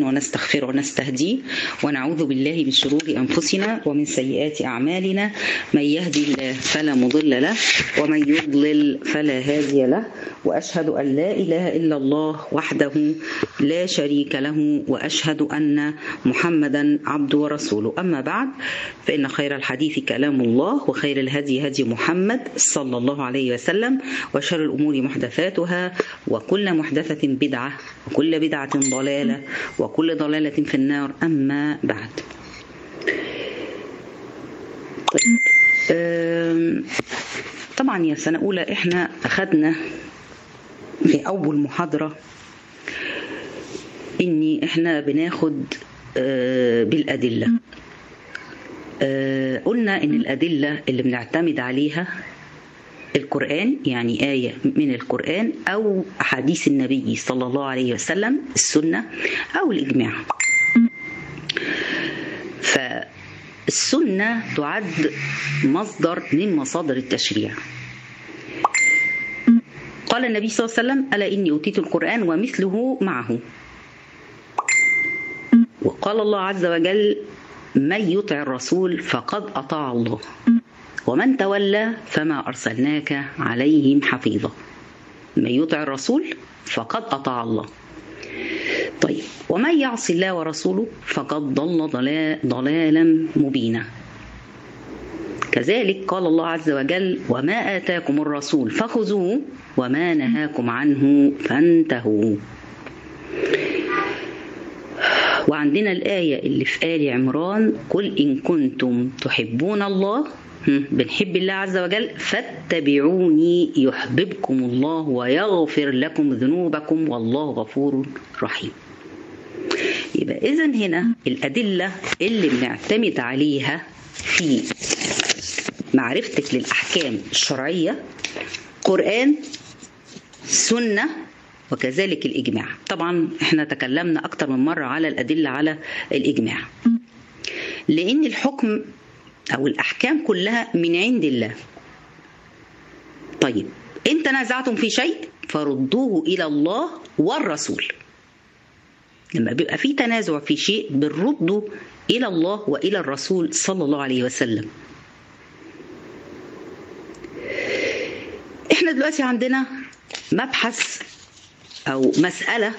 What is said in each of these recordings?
ونستغفره ونستهديه ونعوذ بالله من شرور أنفسنا ومن سيئات أعمالنا من يهدي الله فلا مضل له ومن يضلل فلا هادي له وأشهد أن لا إله إلا الله وحده لا شريك له وأشهد أن محمدا عبده ورسوله أما بعد فإن خير الحديث كلام الله وخير الهدي هدي محمد صلى الله عليه وسلم وشر الأمور محدثاتها وكل محدثة بدعة وكل بدعة ضلالة وكل ضلالة في النار أما بعد طيب طبعا يا سنة أولى إحنا أخذنا في أول محاضرة إني إحنا بناخد بالأدلة قلنا إن الأدلة اللي بنعتمد عليها القرآن يعني آية من القرآن أو أحاديث النبي صلى الله عليه وسلم السنة أو الإجماع فالسنة تعد مصدر من مصادر التشريع قال النبي صلى الله عليه وسلم ألا إني أوتيت القرآن ومثله معه وقال الله عز وجل من يطع الرسول فقد أطاع الله ومن تولى فما أرسلناك عليهم حفيظا من يطع الرسول فقد أطاع الله طيب ومن يعص الله ورسوله فقد ضل ضلالا مبينا كذلك قال الله عز وجل وما آتاكم الرسول فخذوه وما نهاكم عنه فانتهوا وعندنا الآية اللي في آل عمران قل إن كنتم تحبون الله بنحب الله عز وجل فاتبعوني يحببكم الله ويغفر لكم ذنوبكم والله غفور رحيم يبقى إذا هنا الأدلة اللي بنعتمد عليها في معرفتك للأحكام الشرعية قرآن سنة وكذلك الإجماع طبعا احنا تكلمنا أكتر من مرة على الأدلة على الإجماع لأن الحكم أو الأحكام كلها من عند الله طيب إن تنازعتم في شيء فردوه إلى الله والرسول لما بيبقى في تنازع في شيء بنرده إلى الله وإلى الرسول صلى الله عليه وسلم احنا دلوقتي عندنا مبحث أو مسألة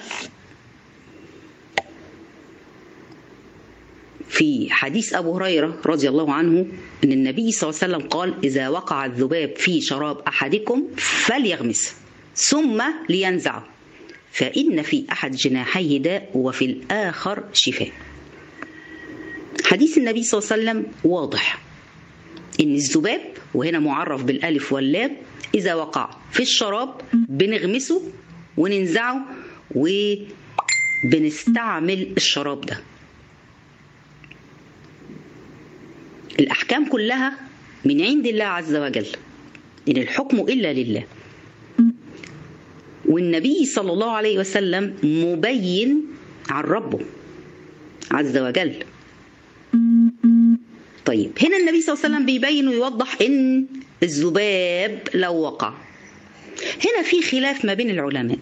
في حديث أبو هريرة رضي الله عنه أن النبي صلى الله عليه وسلم قال إذا وقع الذباب في شراب أحدكم فليغمس ثم لينزعه فإن في أحد جناحيه داء وفي الآخر شفاء حديث النبي صلى الله عليه وسلم واضح إن الذباب وهنا معرف بالألف واللام إذا وقع في الشراب بنغمسه وننزعه وبنستعمل الشراب ده الأحكام كلها من عند الله عز وجل إن الحكم إلا لله والنبي صلى الله عليه وسلم مبين عن ربه عز وجل طيب هنا النبي صلى الله عليه وسلم بيبين ويوضح ان الذباب لو وقع هنا في خلاف ما بين العلماء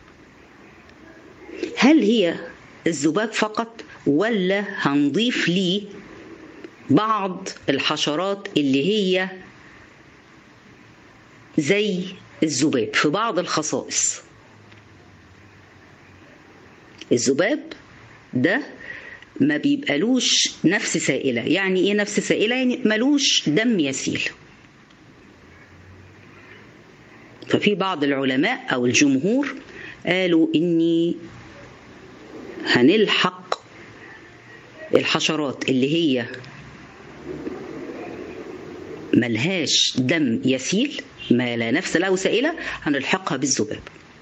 هل هي الذباب فقط ولا هنضيف ليه بعض الحشرات اللي هي زي الذباب في بعض الخصائص الذباب ده ما بيبقالوش نفس سائلة يعني ايه نفس سائلة يعني ملوش دم يسيل ففي بعض العلماء او الجمهور قالوا اني هنلحق الحشرات اللي هي ملهاش دم يسيل ما لا نفس له سائلة هنلحقها بالذباب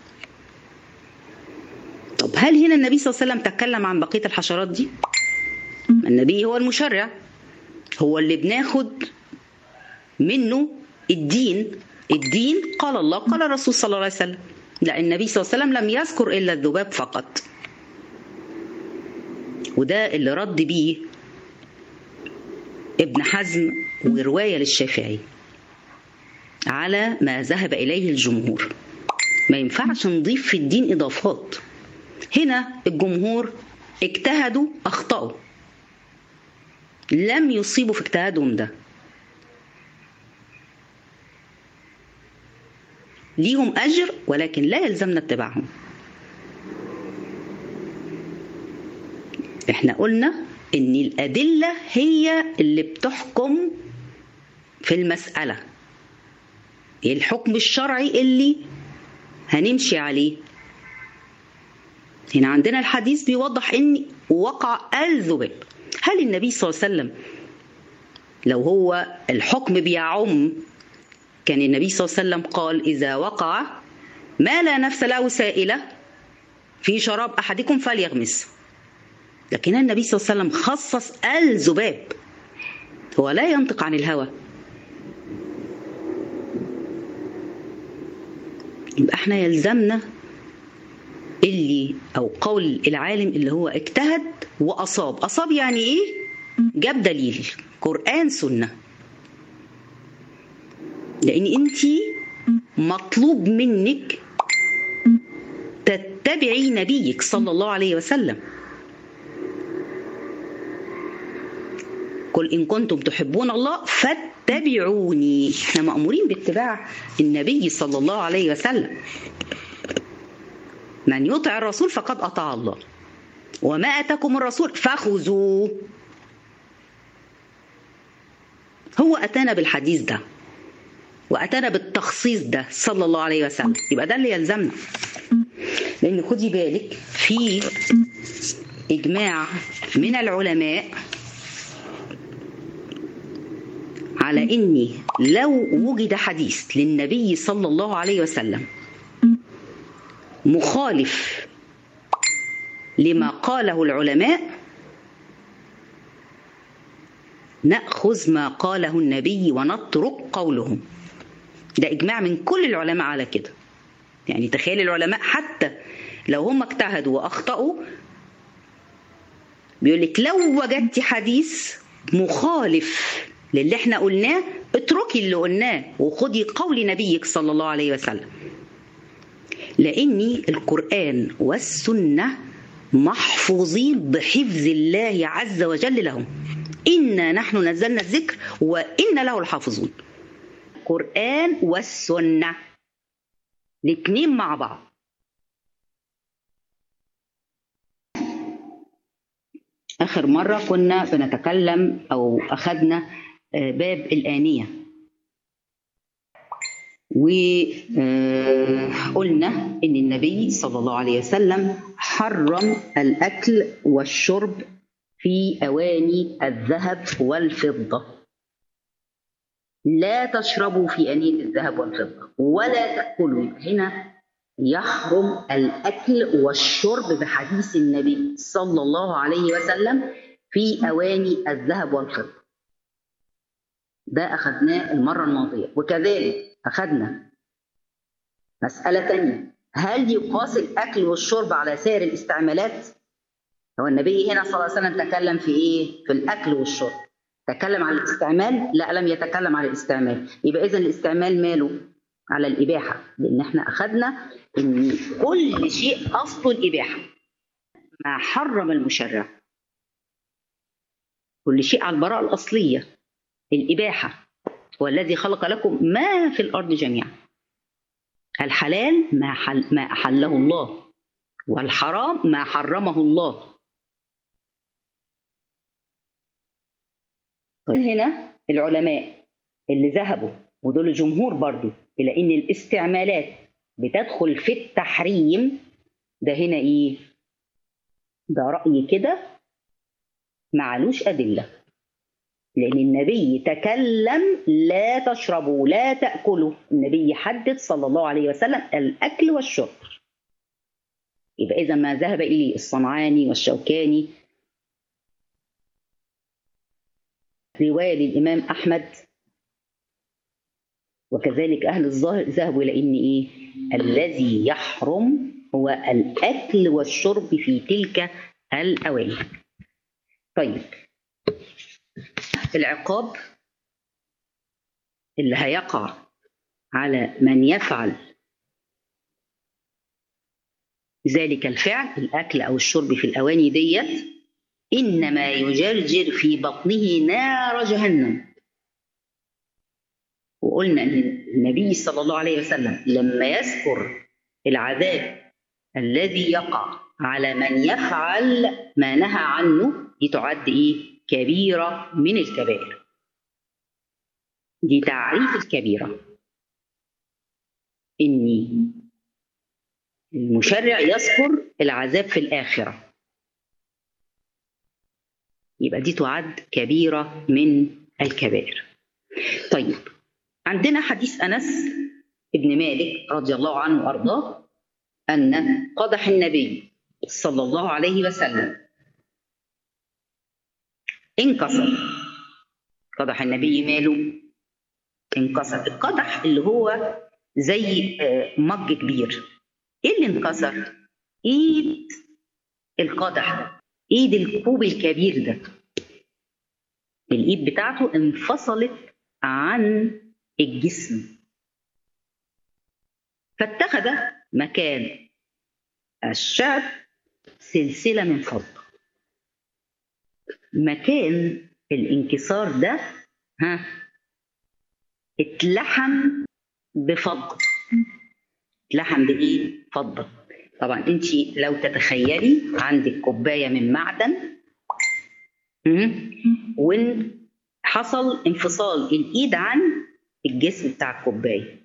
طب هل هنا النبي صلى الله عليه وسلم تكلم عن بقية الحشرات دي النبي هو المشرع هو اللي بناخد منه الدين الدين قال الله قال الرسول صلى الله عليه وسلم لا النبي صلى الله عليه وسلم لم يذكر إلا الذباب فقط وده اللي رد بيه ابن حزم ورواية للشافعي على ما ذهب إليه الجمهور ما ينفعش نضيف في الدين إضافات هنا الجمهور اجتهدوا اخطاوا لم يصيبوا في اجتهادهم ده ليهم اجر ولكن لا يلزمنا اتباعهم احنا قلنا ان الادله هي اللي بتحكم في المساله الحكم الشرعي اللي هنمشي عليه هنا عندنا الحديث بيوضح ان وقع الذباب هل النبي صلى الله عليه وسلم لو هو الحكم بيعم كان النبي صلى الله عليه وسلم قال اذا وقع ما لا نفس له سائله في شراب احدكم فليغمس لكن النبي صلى الله عليه وسلم خصص الذباب هو لا ينطق عن الهوى يبقى احنا يلزمنا اللي او قول العالم اللي هو اجتهد واصاب اصاب يعني ايه جاب دليل قران سنه لان انت مطلوب منك تتبعي نبيك صلى الله عليه وسلم قل إن كنتم تحبون الله فاتبعوني احنا مأمورين باتباع النبي صلى الله عليه وسلم من يطع الرسول فقد أطاع الله وما أتاكم الرسول فخذوه هو أتانا بالحديث ده وأتانا بالتخصيص ده صلى الله عليه وسلم يبقى ده اللي يلزمنا لأن خدي بالك في إجماع من العلماء على اني لو وجد حديث للنبي صلى الله عليه وسلم مخالف لما قاله العلماء ناخذ ما قاله النبي ونترك قولهم ده اجماع من كل العلماء على كده يعني تخيل العلماء حتى لو هم اجتهدوا واخطاوا بيقول لك لو وجدت حديث مخالف للي احنا قلناه اتركي اللي قلناه وخدي قول نبيك صلى الله عليه وسلم لان القران والسنه محفوظين بحفظ الله عز وجل لهم انا نحن نزلنا الذكر وانا له الحافظون القران والسنه الاثنين مع بعض اخر مره كنا بنتكلم او اخذنا باب الآنية وقلنا إن النبي صلى الله عليه وسلم حرم الأكل والشرب في أواني الذهب والفضة لا تشربوا في أنين الذهب والفضة ولا تأكلوا هنا يحرم الأكل والشرب بحديث النبي صلى الله عليه وسلم في أواني الذهب والفضة ده أخذناه المرة الماضية وكذلك أخذنا مسألة تانية هل يقاس الأكل والشرب على سائر الاستعمالات؟ هو النبي هنا صلى الله عليه وسلم تكلم في إيه؟ في الأكل والشرب تكلم على الاستعمال؟ لا لم يتكلم على الاستعمال يبقى إذا الاستعمال ماله؟ على الإباحة لأن احنا أخذنا إن كل شيء أصله الإباحة ما حرم المشرع كل شيء على البراءة الأصلية الإباحة والذي خلق لكم ما في الأرض جميعا الحلال ما, حل ما أحله الله والحرام ما حرمه الله طيب هنا العلماء اللي ذهبوا ودول الجمهور برضو إلى إن الاستعمالات بتدخل في التحريم ده هنا إيه؟ ده رأي كده معلوش أدلة لأن النبي تكلم لا تشربوا لا تأكلوا النبي حدد صلى الله عليه وسلم الأكل والشرب يبقى إذا ما ذهب إليه الصنعاني والشوكاني رواية للإمام أحمد وكذلك أهل الظاهر ذهبوا إلى إن إيه الذي يحرم هو الأكل والشرب في تلك الأواني طيب العقاب اللي هيقع على من يفعل ذلك الفعل الأكل أو الشرب في الأواني ديت إنما يجرجر في بطنه نار جهنم وقلنا ان النبي صلى الله عليه وسلم لما يذكر العذاب الذي يقع على من يفعل ما نهى عنه دي تعد ايه كبيره من الكبائر دي تعريف الكبيره اني المشرع يذكر العذاب في الاخره يبقى دي تعد كبيره من الكبائر طيب عندنا حديث انس ابن مالك رضي الله عنه وارضاه ان قدح النبي صلى الله عليه وسلم انكسر قدح النبي ماله انكسر القدح اللي هو زي مج كبير ايه اللي انكسر ايد القدح ده ايد الكوب الكبير ده الايد بتاعته انفصلت عن الجسم فاتخذ مكان الشعب سلسله من فضه مكان الانكسار ده ها اتلحم بفضه اتلحم بايه فضه طبعا انت لو تتخيلي عندك كوبايه من معدن وان حصل انفصال الايد عن الجسم بتاع الكوبايه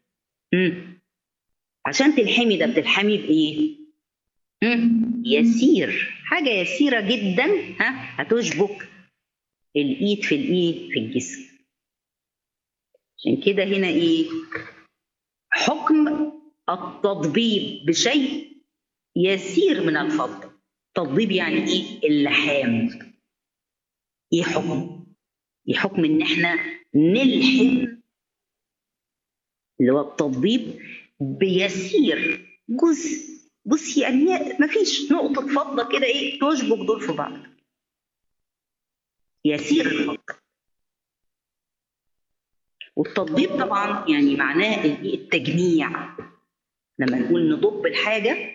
عشان تلحمي ده بتلحمي بايه مم. يسير حاجه يسيره جدا ها هتشبك الايد في الايه في الجسم عشان كده هنا ايه حكم التضبيب بشيء يسير من الفضه تضبيب يعني ايه اللحام ايه حكم ايه حكم ان احنا نلحم اللي هو التضبيب بيسير جزء بصي يعني ما فيش نقطة فضة كده ايه تشبك دول في بعض يسير الفضة والتضبيب طبعا يعني معناه التجميع لما نقول نضب الحاجة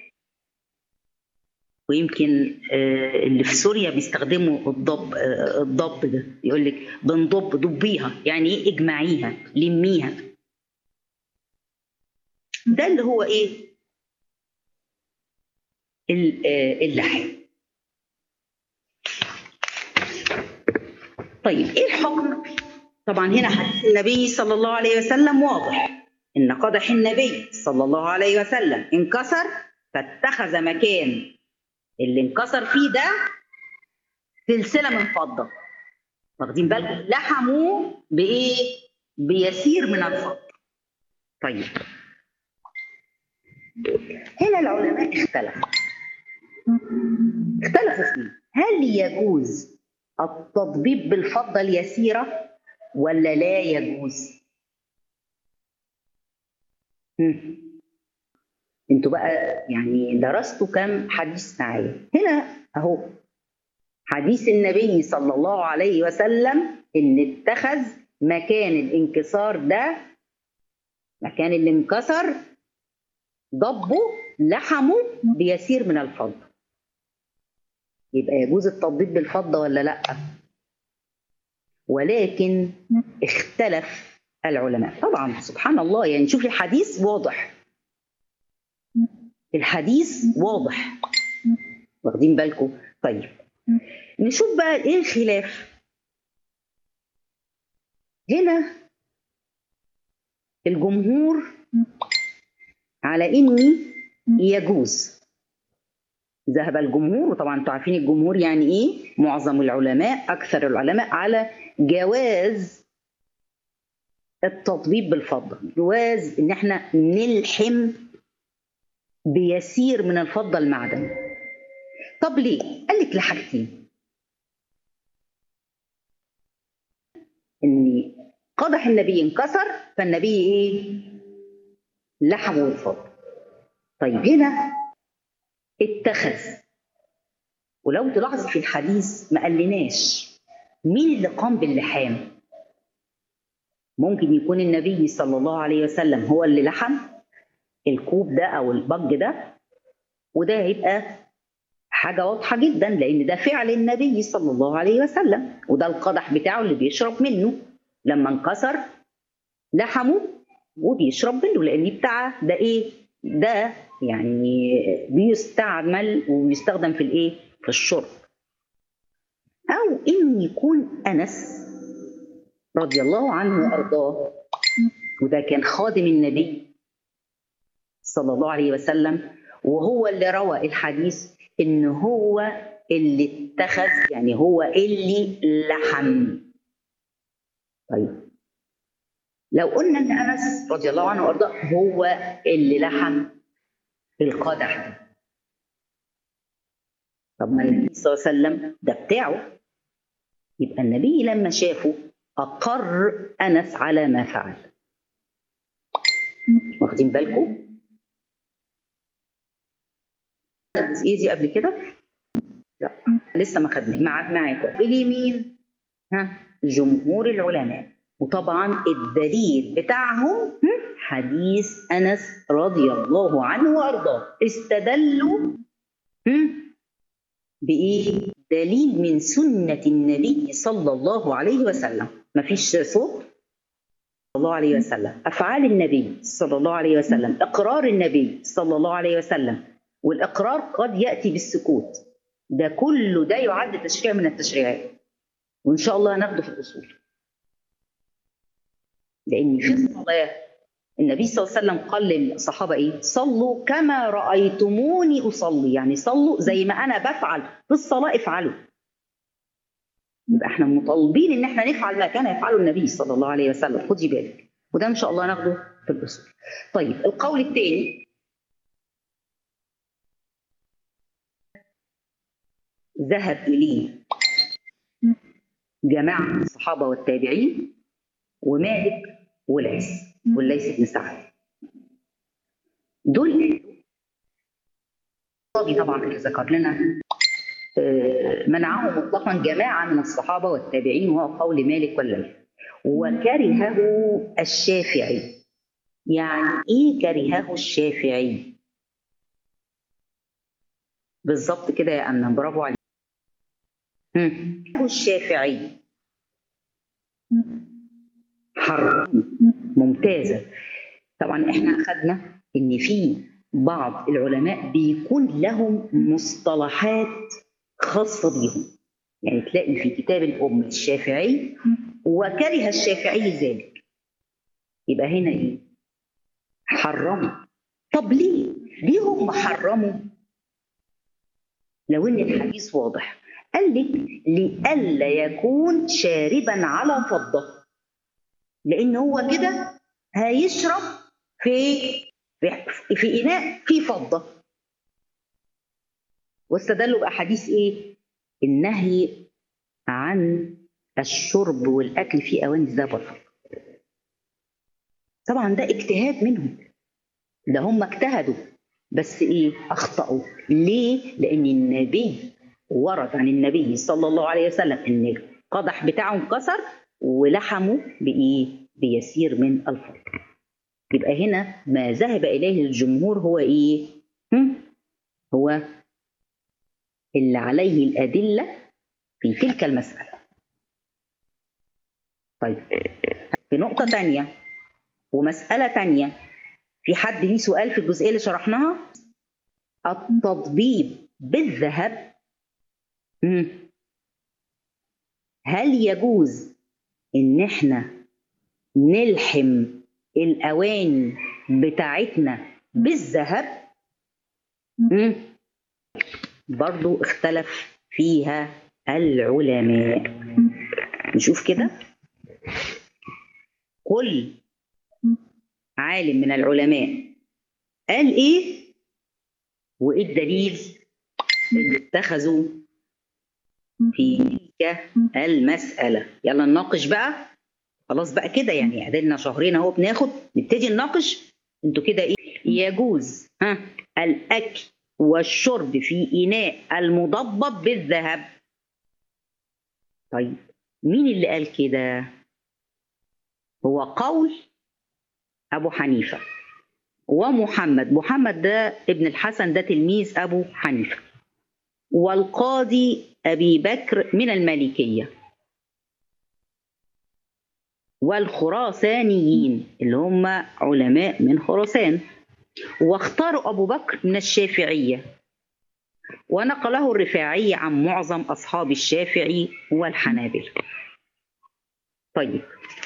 ويمكن اللي في سوريا بيستخدموا الضب الضب ده يقول لك بنضب ضبيها يعني ايه اجمعيها لميها ده اللي هو ايه اللحم طيب ايه الحكم طبعا هنا حديث النبي صلى الله عليه وسلم واضح ان قدح النبي صلى الله عليه وسلم انكسر فاتخذ مكان اللي انكسر فيه ده سلسله من فضه واخدين بالكم لحموا بايه بيسير من الفضه طيب هنا العلماء اختلفوا اختلفوا فيه هل يجوز التطبيب بالفضة اليسيرة ولا لا يجوز هم. انتوا بقى يعني درستوا كم حديث معايا هنا اهو حديث النبي صلى الله عليه وسلم ان اتخذ مكان الانكسار ده مكان اللي انكسر ضبه لحمه بيسير من الفضة يبقى يجوز التطبيق بالفضة ولا لأ ولكن اختلف العلماء طبعا سبحان الله يعني شوف الحديث واضح الحديث واضح واخدين بالكم طيب نشوف بقى ايه الخلاف هنا الجمهور على اني يجوز ذهب الجمهور وطبعا انتوا عارفين الجمهور يعني ايه معظم العلماء اكثر العلماء على جواز التطبيب بالفضه جواز ان احنا نلحم بيسير من الفضه المعدن طب ليه قال لك لحاجتين ان قدح النبي انكسر فالنبي ايه لحمه بالفضه طيب هنا اتخذ ولو تلاحظ في الحديث ما قالناش مين اللي قام باللحام ممكن يكون النبي صلى الله عليه وسلم هو اللي لحم الكوب ده او البج ده وده هيبقى حاجة واضحة جدا لأن ده فعل النبي صلى الله عليه وسلم وده القدح بتاعه اللي بيشرب منه لما انكسر لحمه وبيشرب منه لأن بتاع ده إيه؟ ده يعني بيستعمل وبيستخدم في الإيه؟ في الشرب أو إن يكون أنس رضي الله عنه وأرضاه وده كان خادم النبي صلى الله عليه وسلم وهو اللي روى الحديث ان هو اللي اتخذ يعني هو اللي لحم طيب لو قلنا ان انس رضي الله عنه وارضاه هو اللي لحم القدح ده طب ما النبي صلى الله عليه وسلم ده بتاعه يبقى النبي لما شافه اقر انس على ما فعل واخدين بالكم الجزئيه دي قبل كده؟ لا لسه ما خدناها مع معاكم اليمين ها جمهور العلماء وطبعا الدليل بتاعهم حديث انس رضي الله عنه وارضاه استدلوا بايه؟ دليل من سنه النبي صلى الله عليه وسلم مفيش صوت صلى الله عليه وسلم افعال النبي صلى الله عليه وسلم اقرار النبي صلى الله عليه وسلم والإقرار قد يأتي بالسكوت ده كله ده يعد تشريع من التشريعات وإن شاء الله هناخده في الأصول لأن في الصلاة النبي صلى الله عليه وسلم قال للصحابة إيه؟ صلوا كما رأيتموني أصلي يعني صلوا زي ما أنا بفعل في الصلاة افعلوا يبقى احنا مطالبين ان احنا نفعل ما كان يفعله النبي صلى الله عليه وسلم خدي بالك وده ان شاء الله هناخده في الاصول طيب القول الثاني ذهب إليه جماعة من الصحابة والتابعين ومالك وليس والليث بن سعد دول طبعا اللي ذكر لنا منعه مطلقا جماعة من الصحابة والتابعين وهو قول مالك والليث وكرهه الشافعي يعني ايه كرهه الشافعي بالظبط كده يا أمنة برافو عليك الشافعي حرام ممتازة طبعا احنا أخذنا إن في بعض العلماء بيكون لهم مصطلحات خاصة بيهم يعني تلاقي في كتاب الأم الشافعي وكره الشافعي ذلك يبقى هنا إيه؟ حرموا طب ليه؟ ليه هم حرموا؟ لو إن الحديث واضح قال لك لئلا يكون شاربا على فضة لأن هو كده هيشرب في في إناء فيه فضة واستدلوا بأحاديث إيه؟ النهي عن الشرب والأكل في أواني الذهب والفضة طبعا ده اجتهاد منهم ده هم اجتهدوا بس ايه اخطاوا ليه لان النبي ورد عن النبي صلى الله عليه وسلم ان القدح بتاعه انكسر ولحمه بايه بيسير من الفضل يبقى هنا ما ذهب اليه الجمهور هو ايه هم؟ هو اللي عليه الادله في تلك المساله طيب في نقطه تانية ومساله تانية في حد ليه سؤال في الجزئيه اللي شرحناها التطبيب بالذهب هل يجوز ان احنا نلحم الاواني بتاعتنا بالذهب برضو اختلف فيها العلماء نشوف كده كل عالم من العلماء قال ايه وايه الدليل اللي اتخذوا في تلك المسألة يلا نناقش بقى خلاص بقى كده يعني قعدنا شهرين اهو بناخد نبتدي نناقش انتوا كده ايه يجوز ها الاكل والشرب في اناء المضبب بالذهب طيب مين اللي قال كده هو قول ابو حنيفه ومحمد محمد ده ابن الحسن ده تلميذ أبو حنيفة والقاضي أبي بكر من المالكية والخراسانيين اللي هم علماء من خراسان واختاروا أبو بكر من الشافعية ونقله الرفاعي عن معظم أصحاب الشافعي والحنابلة طيب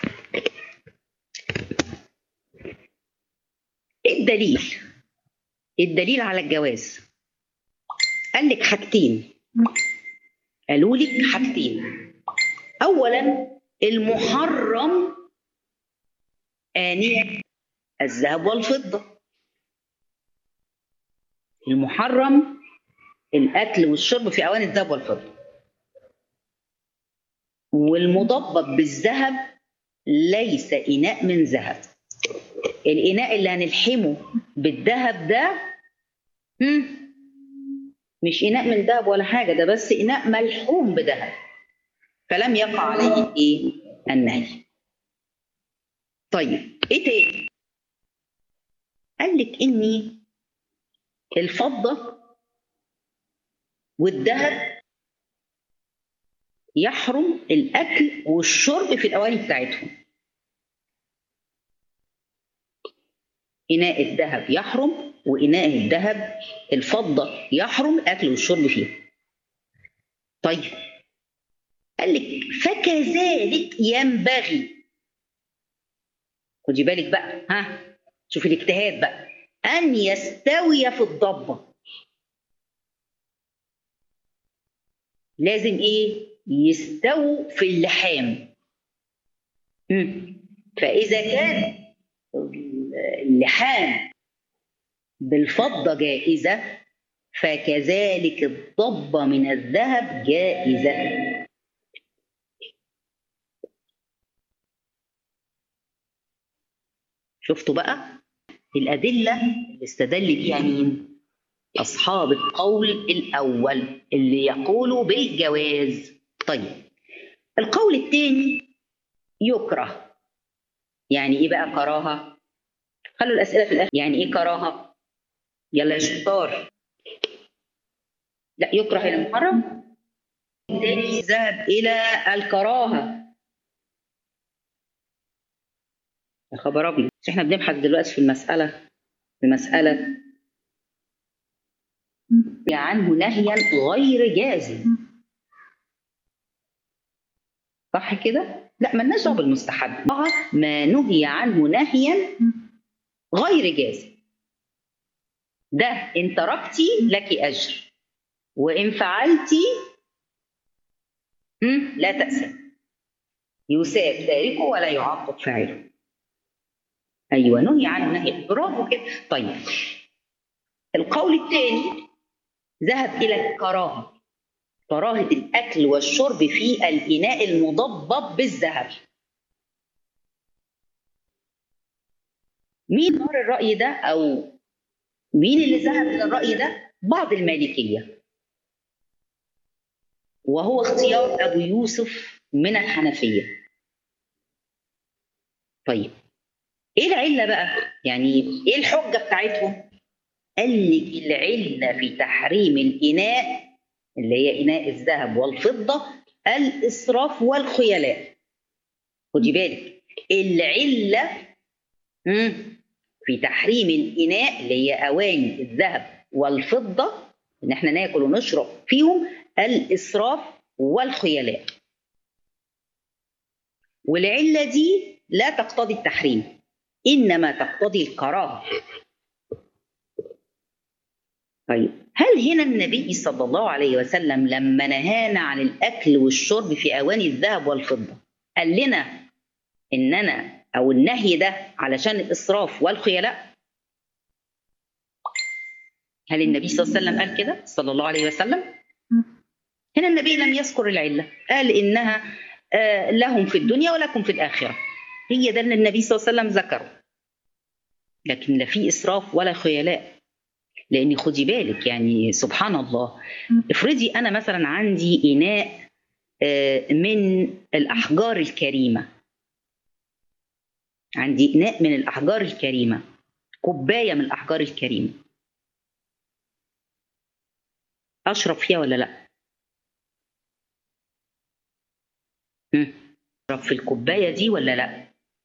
الدليل الدليل على الجواز قال لك حاجتين قالوا لك حاجتين اولا المحرم آنية الذهب والفضة المحرم الأكل والشرب في أواني الذهب والفضة والمضبط بالذهب ليس إناء من ذهب الإناء اللي هنلحمه بالذهب ده هم، مش إناء من ذهب ولا حاجة ده بس إناء ملحوم بذهب فلم يقع عليه إيه النهي طيب إيه تاني قال لك إني الفضة والذهب يحرم الأكل والشرب في الأواني بتاعتهم إناء الذهب يحرم وإناء الذهب الفضة يحرم الأكل والشرب فيه طيب قال لك فكذلك ينبغي خدي بالك بقى ها شوفي الاجتهاد بقى أن يستوي في الضبة لازم إيه يستووا في اللحام مم. فإذا كان اللحام بالفضة جائزة فكذلك الضبة من الذهب جائزة شفتوا بقى الأدلة اللي استدل بيها مين؟ أصحاب القول الأول اللي يقولوا بالجواز طيب القول الثاني يكره يعني إيه بقى كراهة؟ خلوا الأسئلة في الآخر يعني إيه كراهة؟ يلا يا شطار لا يكره المحرم الثاني ذهب إلى الكراهة يا خبر أبيض مش إحنا بنبحث دلوقتي في المسألة في مسألة عنه نهيا غير جازم صح كده؟ لا مالناش دعوه بالمستحب ما نهي عنه نهيا غير جازم ده ان تركتي لك اجر وان فعلتي مم، لا تأسم يساب تاركه ولا يعاقب فاعله ايوه نهي عنه نهي برافو كده طيب القول الثاني ذهب الى الكراهه كراهه الاكل والشرب في الاناء المضبب بالذهب مين نار الراي ده او مين اللي ذهب الى الراي ده بعض المالكيه وهو اختيار ابو يوسف من الحنفيه طيب ايه العله بقى يعني ايه الحجه بتاعتهم قال لك العله في تحريم الاناء اللي هي اناء الذهب والفضه الاسراف والخيلاء خدي بالك العله مم، في تحريم الاناء اللي هي اواني الذهب والفضه ان احنا ناكل ونشرب فيهم الاسراف والخيلاء والعله دي لا تقتضي التحريم انما تقتضي الكراهه طيب هل هنا النبي صلى الله عليه وسلم لما نهانا عن الاكل والشرب في اواني الذهب والفضه قال لنا اننا او النهي ده علشان الاسراف والخيلاء هل النبي صلى الله عليه وسلم قال كده صلى الله عليه وسلم هنا النبي لم يذكر العله قال انها آه، لهم في الدنيا ولكم في الاخره هي ده اللي النبي صلى الله عليه وسلم ذكره لكن لا في اسراف ولا خيلاء لان خدي بالك يعني سبحان الله افرضي انا مثلا عندي اناء آه، من الاحجار الكريمه عندي اناء من الاحجار الكريمه كوبايه من الاحجار الكريمه اشرب فيها ولا لا هم، اشرب في الكوبايه دي ولا لا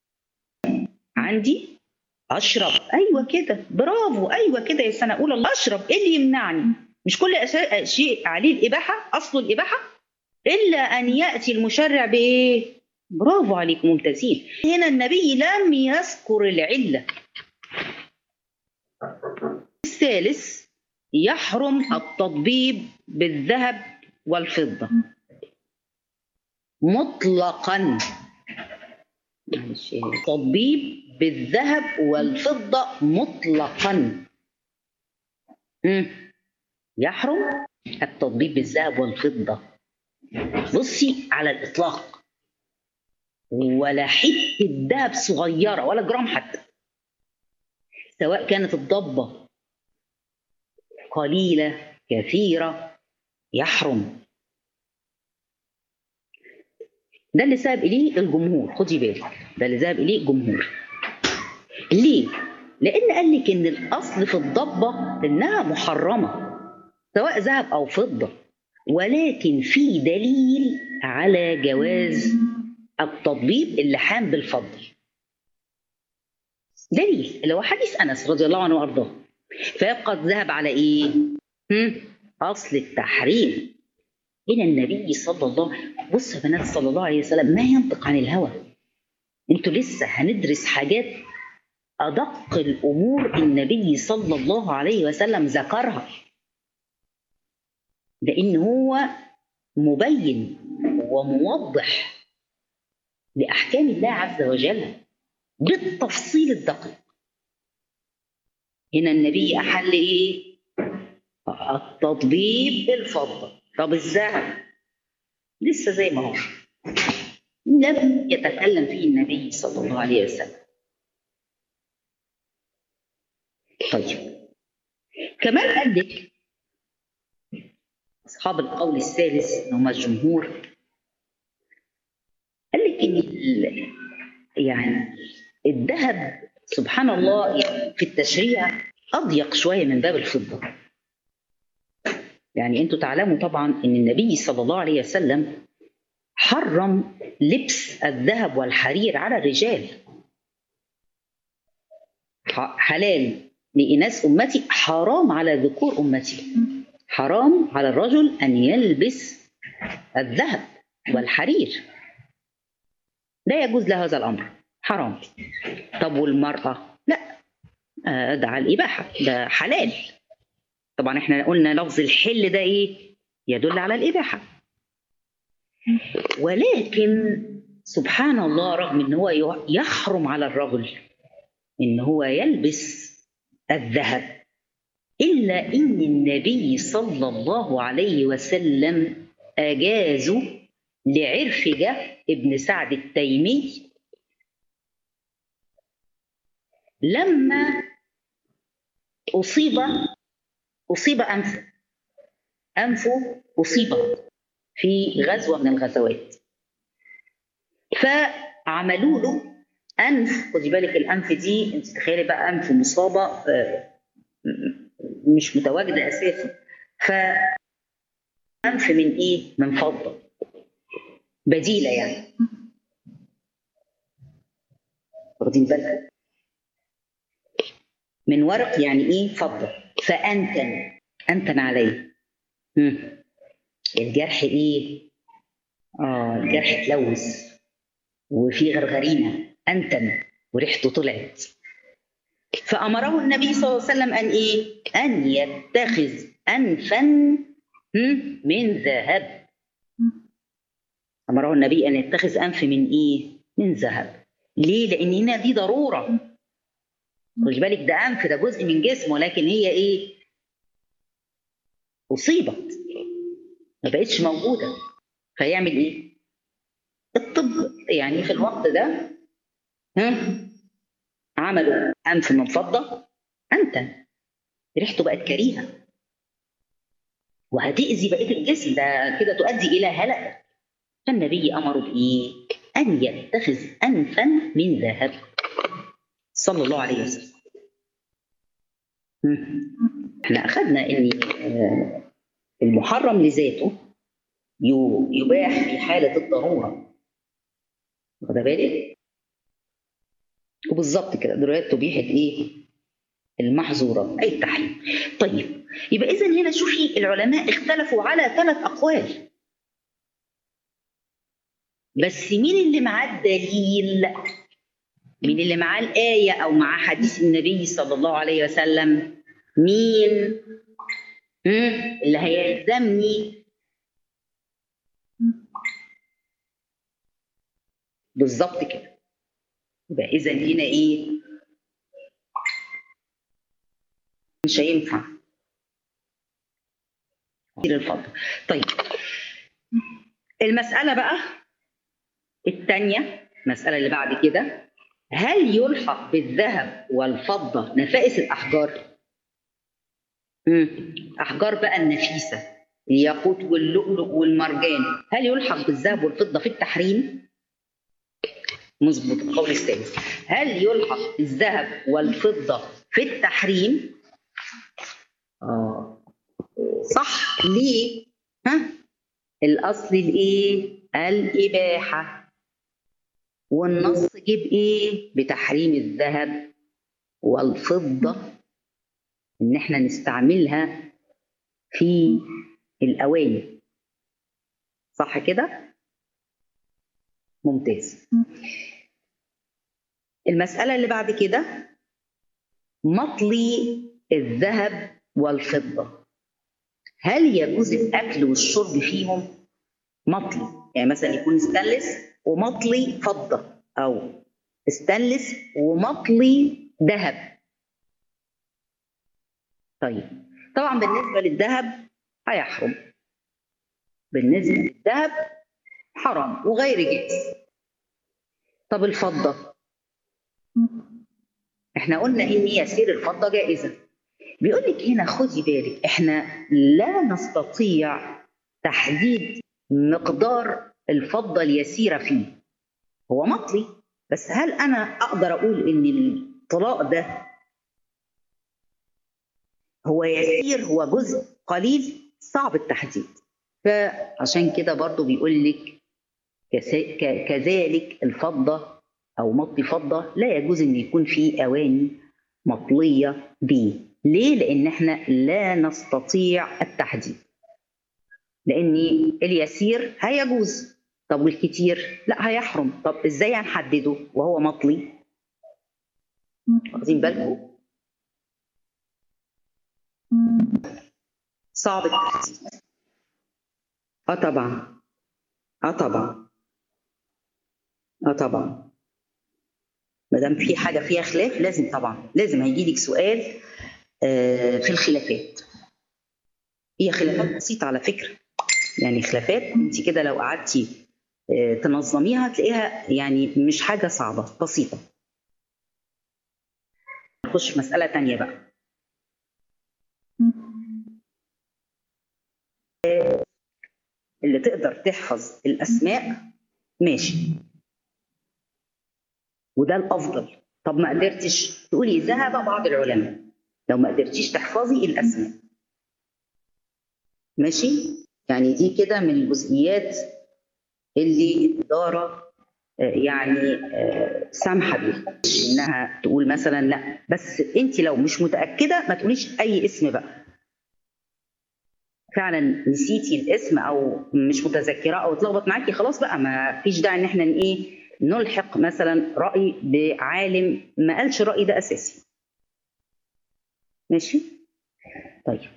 عندي اشرب ايوه كده برافو ايوه كده يا سنه اولى الله اشرب ايه اللي يمنعني مش كل أشياء- شيء عليه الاباحه اصله الاباحه الا ان ياتي المشرع بايه برافو عليكم ممتازين هنا النبي لم يذكر العله الثالث يحرم التطبيب بالذهب والفضه مطلقا معلش، تطبيب بالذهب والفضة مطلقا مم. يحرم التطبيب بالذهب والفضة بصي على الإطلاق ولا حتة ذهب صغيرة ولا جرام حتى سواء كانت الضبة قليلة كثيرة يحرم ده اللي ذهب اليه الجمهور خدي بالك ده اللي ذهب اليه الجمهور ليه لان قال لك ان الاصل في الضبه انها محرمه سواء ذهب او فضه ولكن في دليل على جواز التطبيب اللحام بالفضل دليل اللي هو حديث انس رضي الله عنه وارضاه فيبقى الذهب على ايه هم؟ اصل التحريم هنا النبي صلى الله بص يا بنات صلى الله عليه وسلم ما ينطق عن الهوى انتوا لسه هندرس حاجات ادق الامور النبي صلى الله عليه وسلم ذكرها لان هو مبين وموضح لاحكام الله عز وجل بالتفصيل الدقيق هنا النبي احل ايه التطبيب بالفضه طب الذهب لسه زي ما هو لم يتكلم فيه النبي صلى الله عليه وسلم طيب كمان قال لك اصحاب القول الثالث اللي هم الجمهور قال لك ان ال- يعني الذهب سبحان الله يعني في التشريع اضيق شويه من باب الفضه يعني انتوا تعلموا طبعا ان النبي صلى الله عليه وسلم حرم لبس الذهب والحرير على الرجال ح- حلال لإناث أمتي حرام على ذكور أمتي حرام على الرجل أن يلبس الذهب والحرير لا يجوز له هذا الأمر حرام طب والمرأة لا آه، ده على الإباحة ده حلال طبعا احنا قلنا لفظ الحل ده ايه يدل على الإباحة ولكن سبحان الله رغم ان هو يحرم على الرجل ان هو يلبس الذهب الا ان النبي صلى الله عليه وسلم اجازه لعرفجه ابن سعد التيمي لما اصيب اصيب انفه انفه اصيب في غزوه من الغزوات فعملوا له انف خدي بالك الانف دي انت تخيلي بقى انف مصابه آه، م- مش متواجده اساسا ف انف من ايه؟ من فضه بديله يعني واخدين بالكم؟ من ورق يعني ايه؟ فضه فانتن انتن عليه مم. الجرح ايه؟ اه الجرح اتلوث وفي غرغرينه انتن وريحته طلعت فامره النبي صلى الله عليه وسلم ان ايه؟ ان يتخذ انفا هم، من ذهب امره النبي ان يتخذ انف من ايه؟ من ذهب ليه؟ لان هنا دي ضروره خدي بالك ده انف ده جزء من جسمه لكن هي ايه؟ اصيبت ما بقتش موجوده فيعمل ايه؟ الطب يعني في الوقت ده ها عملوا انف من فضه انتن ريحته بقت كريهه وهتأذي بقيه الجسم ده كده تؤدي الى هلك فالنبي امره بايه؟ ان يتخذ انفا من ذهب صلى الله عليه وسلم مم. احنا اخذنا ان آه، المحرم لذاته يو- يباح في حالة الضرورة واخد بالك؟ وبالظبط كده دلوقتي تبيح ايه؟ المحظورات اي التحريم. طيب يبقى اذا هنا شوفي العلماء اختلفوا على ثلاث اقوال. بس مين اللي معاه الدليل؟ مين اللي معاه الآية أو معاه حديث النبي صلى الله عليه وسلم؟ مين؟ مم؟ اللي هيلزمني بالظبط كده يبقى اذا هنا ايه مش هينفع كتير الفضل طيب المسألة بقى الثانية المسألة اللي بعد كده هل يلحق بالذهب والفضة نفائس الأحجار؟ مم. أحجار بقى النفيسة الياقوت واللؤلؤ والمرجان هل يلحق بالذهب والفضة في التحريم؟ مظبوط القول الثالث هل يلحق الذهب والفضة في التحريم؟ آه صح ليه؟ ها؟ الأصل الإيه؟ الإباحة والنص جيب إيه؟ بتحريم الذهب والفضة إن إحنا نستعملها في الأواني صح كده؟ ممتاز المسألة اللي بعد كده مطلي الذهب والفضة هل يجوز الأكل والشرب فيهم مطلي يعني مثلا يكون استانلس ومطلي فضة أو استانلس ومطلي ذهب طيب طبعا بالنسبة للذهب هيحرم بالنسبة للذهب حرام وغير جائز طب الفضة احنا قلنا ان يسير الفضة جائزة بيقول لك هنا خدي بالك احنا لا نستطيع تحديد مقدار الفضة اليسيرة فيه هو مطلي بس هل انا اقدر اقول ان الطلاق ده هو يسير هو جزء قليل صعب التحديد فعشان كده برضو بيقول لك كس- ك- كذلك الفضة أو مطي فضة لا يجوز إن يكون في أواني مطلية بيه ليه؟ لأن احنا لا نستطيع التحديد لأن اليسير هيجوز طب والكتير لا هيحرم طب ازاي هنحدده وهو مطلي واخدين بالكم صعب التحديد اه طبعا اه طبعا اه طبعا ما دام في حاجه فيها خلاف لازم طبعا لازم هيجي لك سؤال آه في الخلافات هي خلافات بسيطه على فكره يعني خلافات انت كده لو قعدتي آه تنظميها تلاقيها يعني مش حاجه صعبه بسيطه نخش في مساله تانية بقى اللي تقدر تحفظ الاسماء ماشي وده الافضل طب ما قدرتش تقولي ذهب بعض العلماء لو ما قدرتيش تحفظي الاسماء ماشي يعني دي كده من الجزئيات اللي الاداره آه، يعني آه، سامحه بيها مش انها تقول مثلا لا بس انت لو مش متاكده ما تقوليش اي اسم بقى فعلا نسيتي الاسم او مش متذكره او اتلخبط معاكي خلاص بقى ما فيش داعي ان احنا ايه نلحق مثلا راي بعالم ما قالش الراي ده اساسي ماشي طيب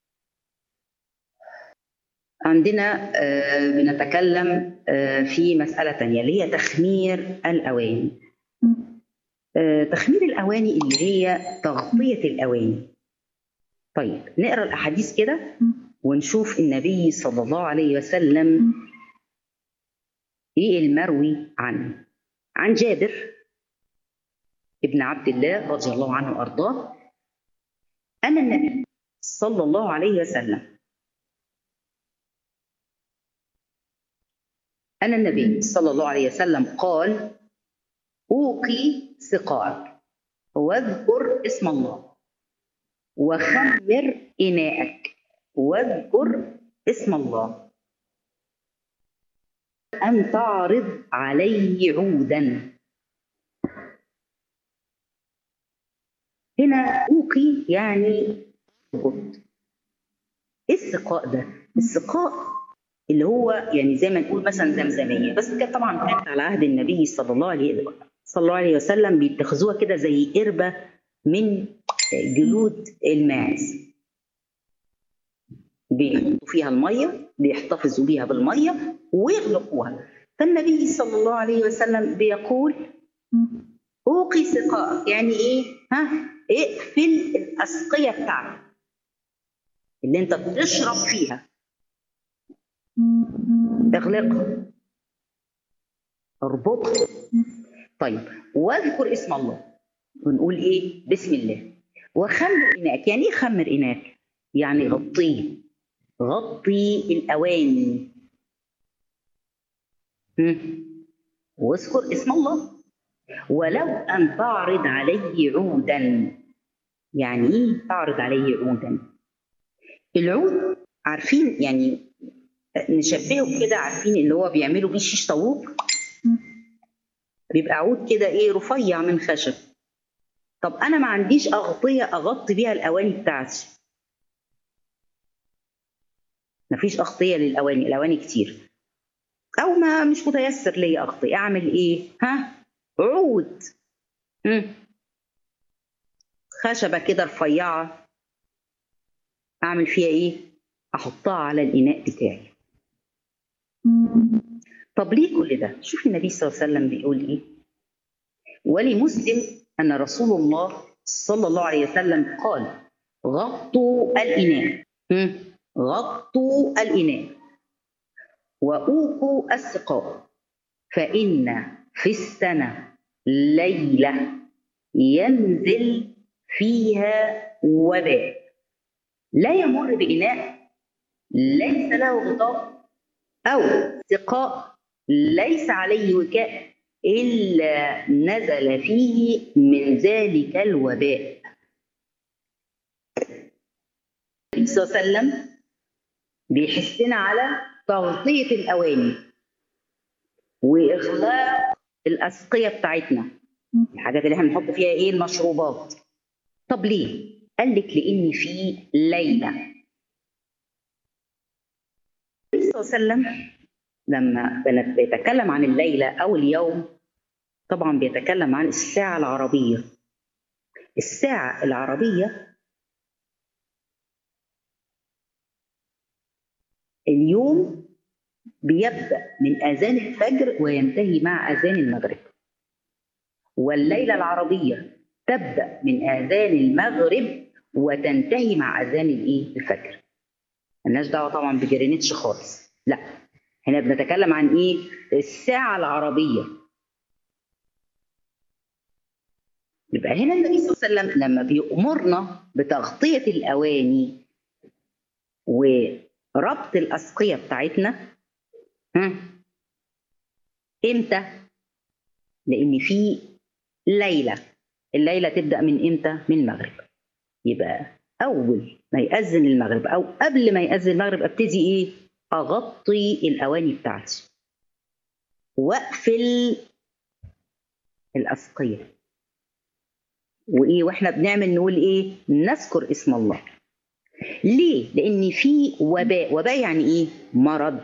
عندنا آه بنتكلم آه في مسألة تانية اللي هي تخمير الأواني آه تخمير الأواني اللي هي تغطية الأواني طيب نقرأ الأحاديث كده ونشوف النبي صلى الله عليه وسلم ايه المروي عنه عن جابر ابن عبد الله رضي الله عنه وارضاه ان النبي صلى الله عليه وسلم ان النبي صلى الله عليه وسلم قال اوقي سقاك واذكر اسم الله وخمر إناءك واذكر اسم الله أن تعرض عليه عودا هنا أوقي يعني اربط ايه السقاء ده؟ السقاء اللي هو يعني زي ما نقول مثلا زمزميه بس كانت طبعا كانت على عهد النبي صلى الله عليه صلى الله عليه وسلم بيتخذوها كده زي قربه من جلود الماعز بيحطوا فيها الميه بيحتفظوا بيها بالميه ويغلقوها فالنبي صلى الله عليه وسلم بيقول اوقي سقاء يعني ايه ها اقفل الاسقيه بتاعتك اللي انت بتشرب فيها اغلقها اربطها طيب واذكر اسم الله ونقول ايه بسم الله وخمر اناءك يعني ايه خمر اناءك يعني غطيه غطي الاواني واذكر اسم الله ولو ان تعرض عليه عودا يعني ايه تعرض عليه عودا العود عارفين يعني نشبهه كده عارفين اللي هو بيعملوا بيه شيش طاووق بيبقى عود كده ايه رفيع من خشب طب انا ما عنديش اغطيه اغطي بيها الاواني بتاعتي مفيش اغطيه للاواني الاواني كتير او ما مش متيسر ليا اغطي اعمل ايه ها عود مم. خشبه كده رفيعه اعمل فيها ايه احطها على الاناء بتاعي طب ليه كل ده شوف النبي صلى الله عليه وسلم بيقول ايه ولمسلم ان رسول الله صلى الله عليه وسلم قال غطوا الاناء غطوا الاناء واوقوا السقاء فان في السنه ليله ينزل فيها وباء لا يمر بإناء ليس له غطاء أو سقاء ليس عليه وكاء إلا نزل فيه من ذلك الوباء النبي صلى الله عليه وسلم بيحثنا على تغطية الأواني وإغلاق الأسقية بتاعتنا الحاجات اللي احنا بنحط فيها إيه المشروبات طب ليه؟ قال لك لان في ليله النبي صلى الله عليه وسلم لما بيتكلم عن الليله او اليوم طبعا بيتكلم عن الساعه العربيه الساعه العربيه اليوم بيبدا من اذان الفجر وينتهي مع اذان المغرب والليله العربيه تبدا من اذان المغرب وتنتهي مع اذان الايه الفجر ملناش دعوه طبعا بجرينتش خالص لا هنا بنتكلم عن ايه الساعه العربيه يبقى هنا النبي صلى الله عليه وسلم لما بيأمرنا بتغطية الأواني وربط الأسقية بتاعتنا ها إمتى؟ لأن في ليلة الليلة تبدأ من إمتى؟ من المغرب يبقى أول ما يأذن المغرب أو قبل ما يأذن المغرب أبتدي إيه؟ أغطي الأواني بتاعتي وأقفل الأسقية وايه واحنا بنعمل نقول ايه نذكر اسم الله ليه لان في وباء وباء يعني ايه مرض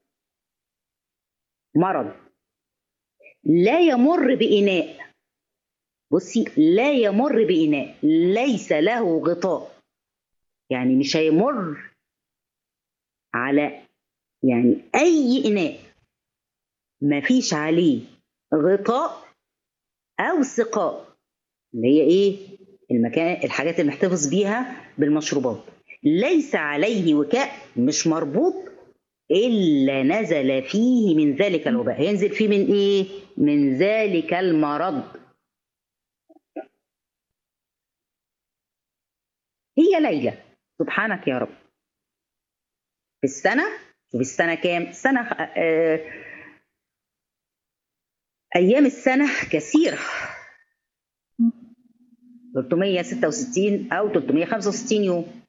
مرض لا يمر باناء بصي لا يمر باناء ليس له غطاء يعني مش هيمر على يعني اي اناء ما فيش عليه غطاء او سقاء اللي هي ايه المكان الحاجات اللي نحتفظ بيها بالمشروبات ليس عليه وكاء مش مربوط الا نزل فيه من ذلك الوباء هينزل فيه من ايه من ذلك المرض هي ليله سبحانك يا رب في السنه في السنه كام سنه آه ايام السنه كثيره 366 او 365 يوم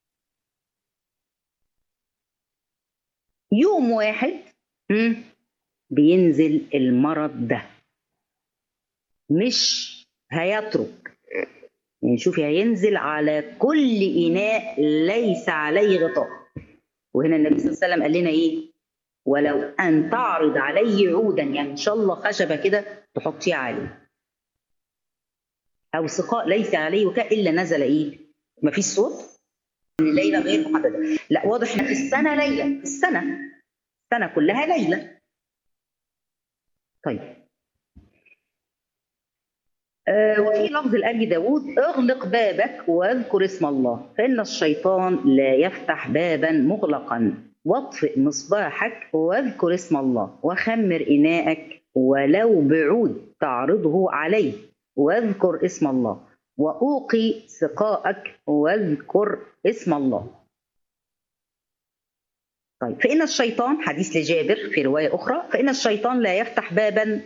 يوم واحد مم، بينزل المرض ده مش هيترك يعني شوفي هينزل على كل إناء ليس عليه غطاء وهنا النبي صلى الله عليه وسلم قال لنا إيه ولو أن تعرض عليه عودا يعني إن شاء الله خشبة كده تحطيها عليه أو سقاء ليس عليه وكاء إلا نزل إيه مفيش صوت إن الليلة غير محددة لا واضح إن في السنة ليلة في السنة السنة كلها ليلة طيب آه، وفي لفظ لأبي داود اغلق بابك واذكر اسم الله فإن الشيطان لا يفتح بابا مغلقا واطفئ مصباحك واذكر اسم الله وخمر إناءك ولو بعود تعرضه عليه واذكر اسم الله وأوقي سقاءك واذكر اسم الله طيب فإن الشيطان حديث لجابر في رواية أخرى فإن الشيطان لا يفتح بابا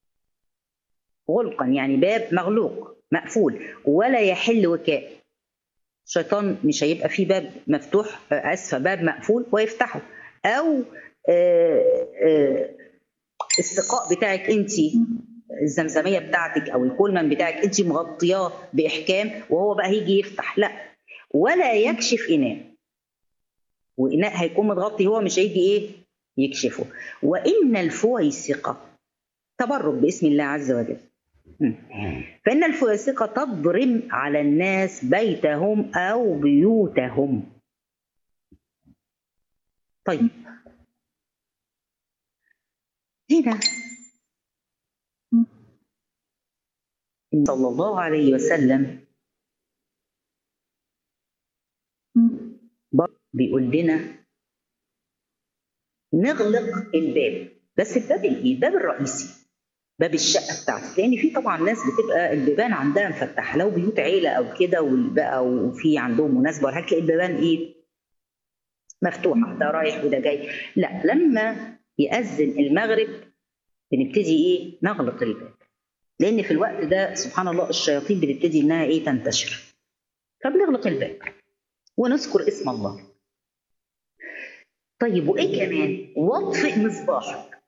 غلقا يعني باب مغلوق مقفول ولا يحل وكاء الشيطان مش هيبقى فيه باب مفتوح آه، اسفه باب مقفول ويفتحه او آه، آه، السقاء بتاعك انت الزمزميه بتاعتك او الكولمان بتاعك انت مغطياه باحكام وهو بقى هيجي يفتح لا ولا يكشف اناء واناء هيكون متغطي هو مش هيجي ايه يكشفه وان الفويسقه تبرك باسم الله عز وجل مم. فإن الفاسقة تضرم على الناس بيتهم أو بيوتهم طيب هنا صلى الله عليه وسلم برضه بيقول لنا نغلق الباب بس الباب الايه؟ الباب الرئيسي باب الشقه بتاعتك لان في طبعا ناس بتبقى البيبان عندها مفتحه لو بيوت عيله او كده وبقى وفي عندهم مناسبه ولا حاجة، تلاقي البيبان ايه مفتوحه ده رايح وده جاي لا لما يأذن المغرب بنبتدي ايه نغلق الباب لان في الوقت ده سبحان الله الشياطين بتبتدي انها ايه تنتشر فبنغلق الباب ونذكر اسم الله طيب وايه كمان واطفئ مصباحك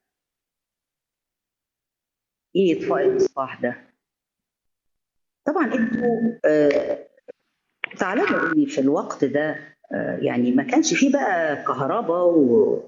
ايه اطفاء المصباح ده طبعا انتوا آه تعلموا ان في الوقت ده آه يعني ما كانش فيه بقى كهرباء و...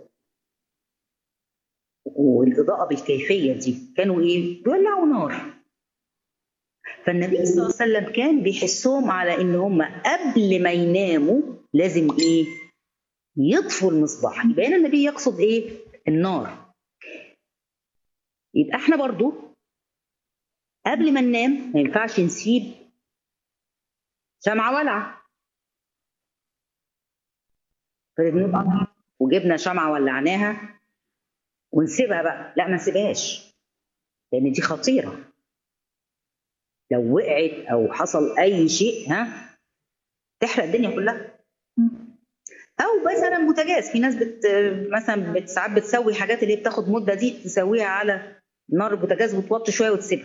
والاضاءه بالكيفيه دي كانوا ايه بيولعوا نار فالنبي صلى الله عليه وسلم كان بيحسهم على ان هم قبل ما يناموا لازم ايه يطفوا المصباح يبقى هنا النبي يقصد ايه النار يبقى احنا برضو قبل ما ننام ما ينفعش نسيب شمعة ولعة فنبقى وجبنا شمعة ولعناها ونسيبها بقى لا ما نسيبهاش لأن دي خطيرة لو وقعت أو حصل أي شيء ها تحرق الدنيا كلها او مثلا بوتاجاز في ناس بت مثلا بت- ساعات بتسوي حاجات اللي هي بتاخد مده دي تسويها على نار البوتاجاز وتوطي شويه وتسيبها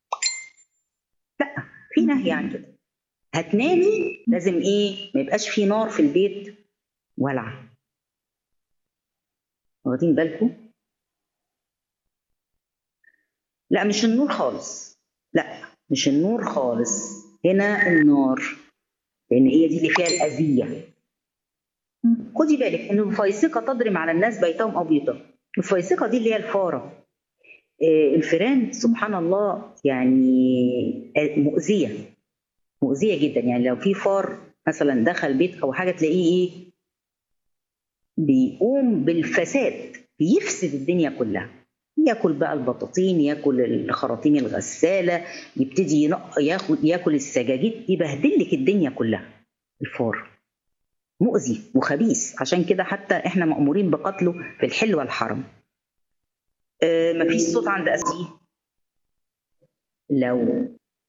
لا في نهي عن كده هتنامي لازم ايه ما يبقاش في نار في البيت ولعه واخدين بالكم لا مش النور خالص لا مش النور خالص هنا النار لان هي دي اللي فيها الاذيه خدي بالك ان الفيسقه تضرم على الناس بيتهم او بيوتهم الفيسقه دي اللي هي الفاره آه، الفيران سبحان الله يعني آه، مؤذيه مؤذيه جدا يعني لو في فار مثلا دخل بيت او حاجه تلاقيه ايه بيقوم بالفساد بيفسد الدنيا كلها ياكل بقى البطاطين ياكل الخراطيم الغساله يبتدي ينق ياكل ياكل السجاجيد يبهدل لك الدنيا كلها الفار مؤذي وخبيث عشان كده حتى احنا مأمورين بقتله في الحل والحرم آه مفيش صوت عند أسيه لو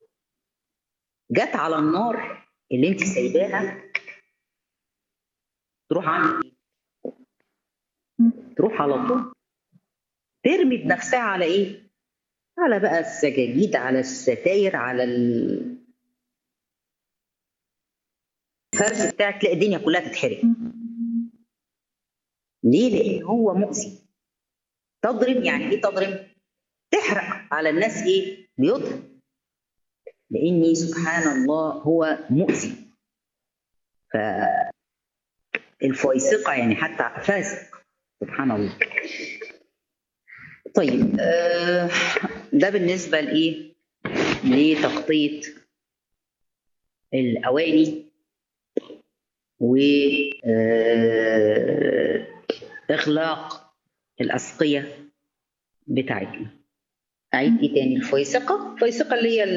جت على النار اللي انت سايباها تروح عامل ايه؟ تروح على طول ترمي بنفسها على ايه؟ على بقى السجاجيد على الستاير على ال... الفرس بتاعك تلاقي الدنيا كلها تتحرق ليه؟ لأن هو مؤذي تضرب يعني ايه تضرب؟ تحرق على الناس ايه؟ بيوتهم لأني سبحان الله هو مؤذي ف الفويسقة يعني حتى فاسق سبحان الله طيب آه ده بالنسبة لإيه؟ لتغطية الأواني و آه إغلاق الأسقية بتاعتنا أعيد إيه تاني الفويسقة الفويسقة اللي هي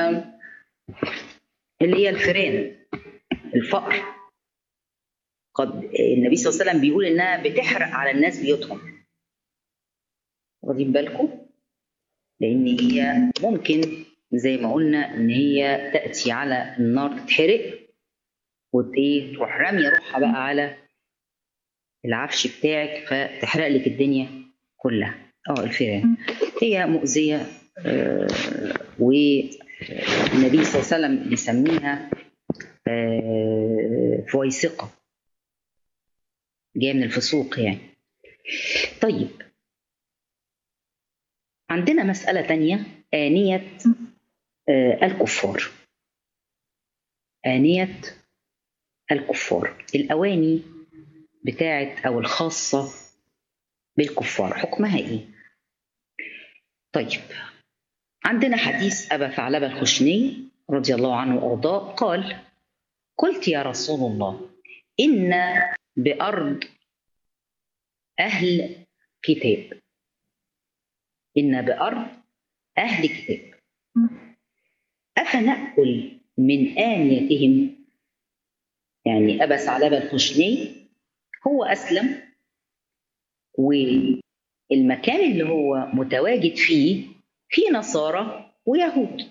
اللي هي الفيران الفقر قد النبي صلى الله عليه وسلم بيقول إنها بتحرق على الناس بيوتهم واخدين بالكم لان هي ممكن زي ما قلنا ان هي تاتي على النار تتحرق وايه تروح راميه روحها بقى على العفش بتاعك فتحرق لك الدنيا كلها اه الفيران هي مؤذيه آه والنبي صلى الله عليه وسلم بيسميها آه فويسقه جايه من الفسوق يعني طيب عندنا مسألة تانية آنية آه الكفار آنية الكفار الأواني بتاعت أو الخاصة بالكفار حكمها إيه؟ طيب عندنا حديث أبا ثعلبة الخشني رضي الله عنه وأرضاه قال قلت يا رسول الله إن بأرض أهل كتاب إن بأرض أهل كتاب أفنأكل من آنيتهم يعني أبا ثعلبة الخشني هو أسلم والمكان اللي هو متواجد فيه فيه نصارى ويهود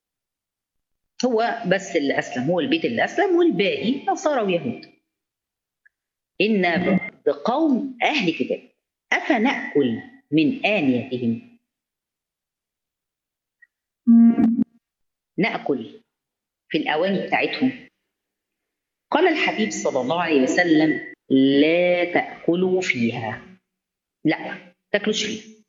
هو بس اللي أسلم هو البيت اللي أسلم والباقي نصارى ويهود إن بقوم أهل كتاب أفنأكل من آنيتهم نأكل في الأواني بتاعتهم قال الحبيب صلى الله عليه وسلم لا تأكلوا فيها لا تاكلوش فيها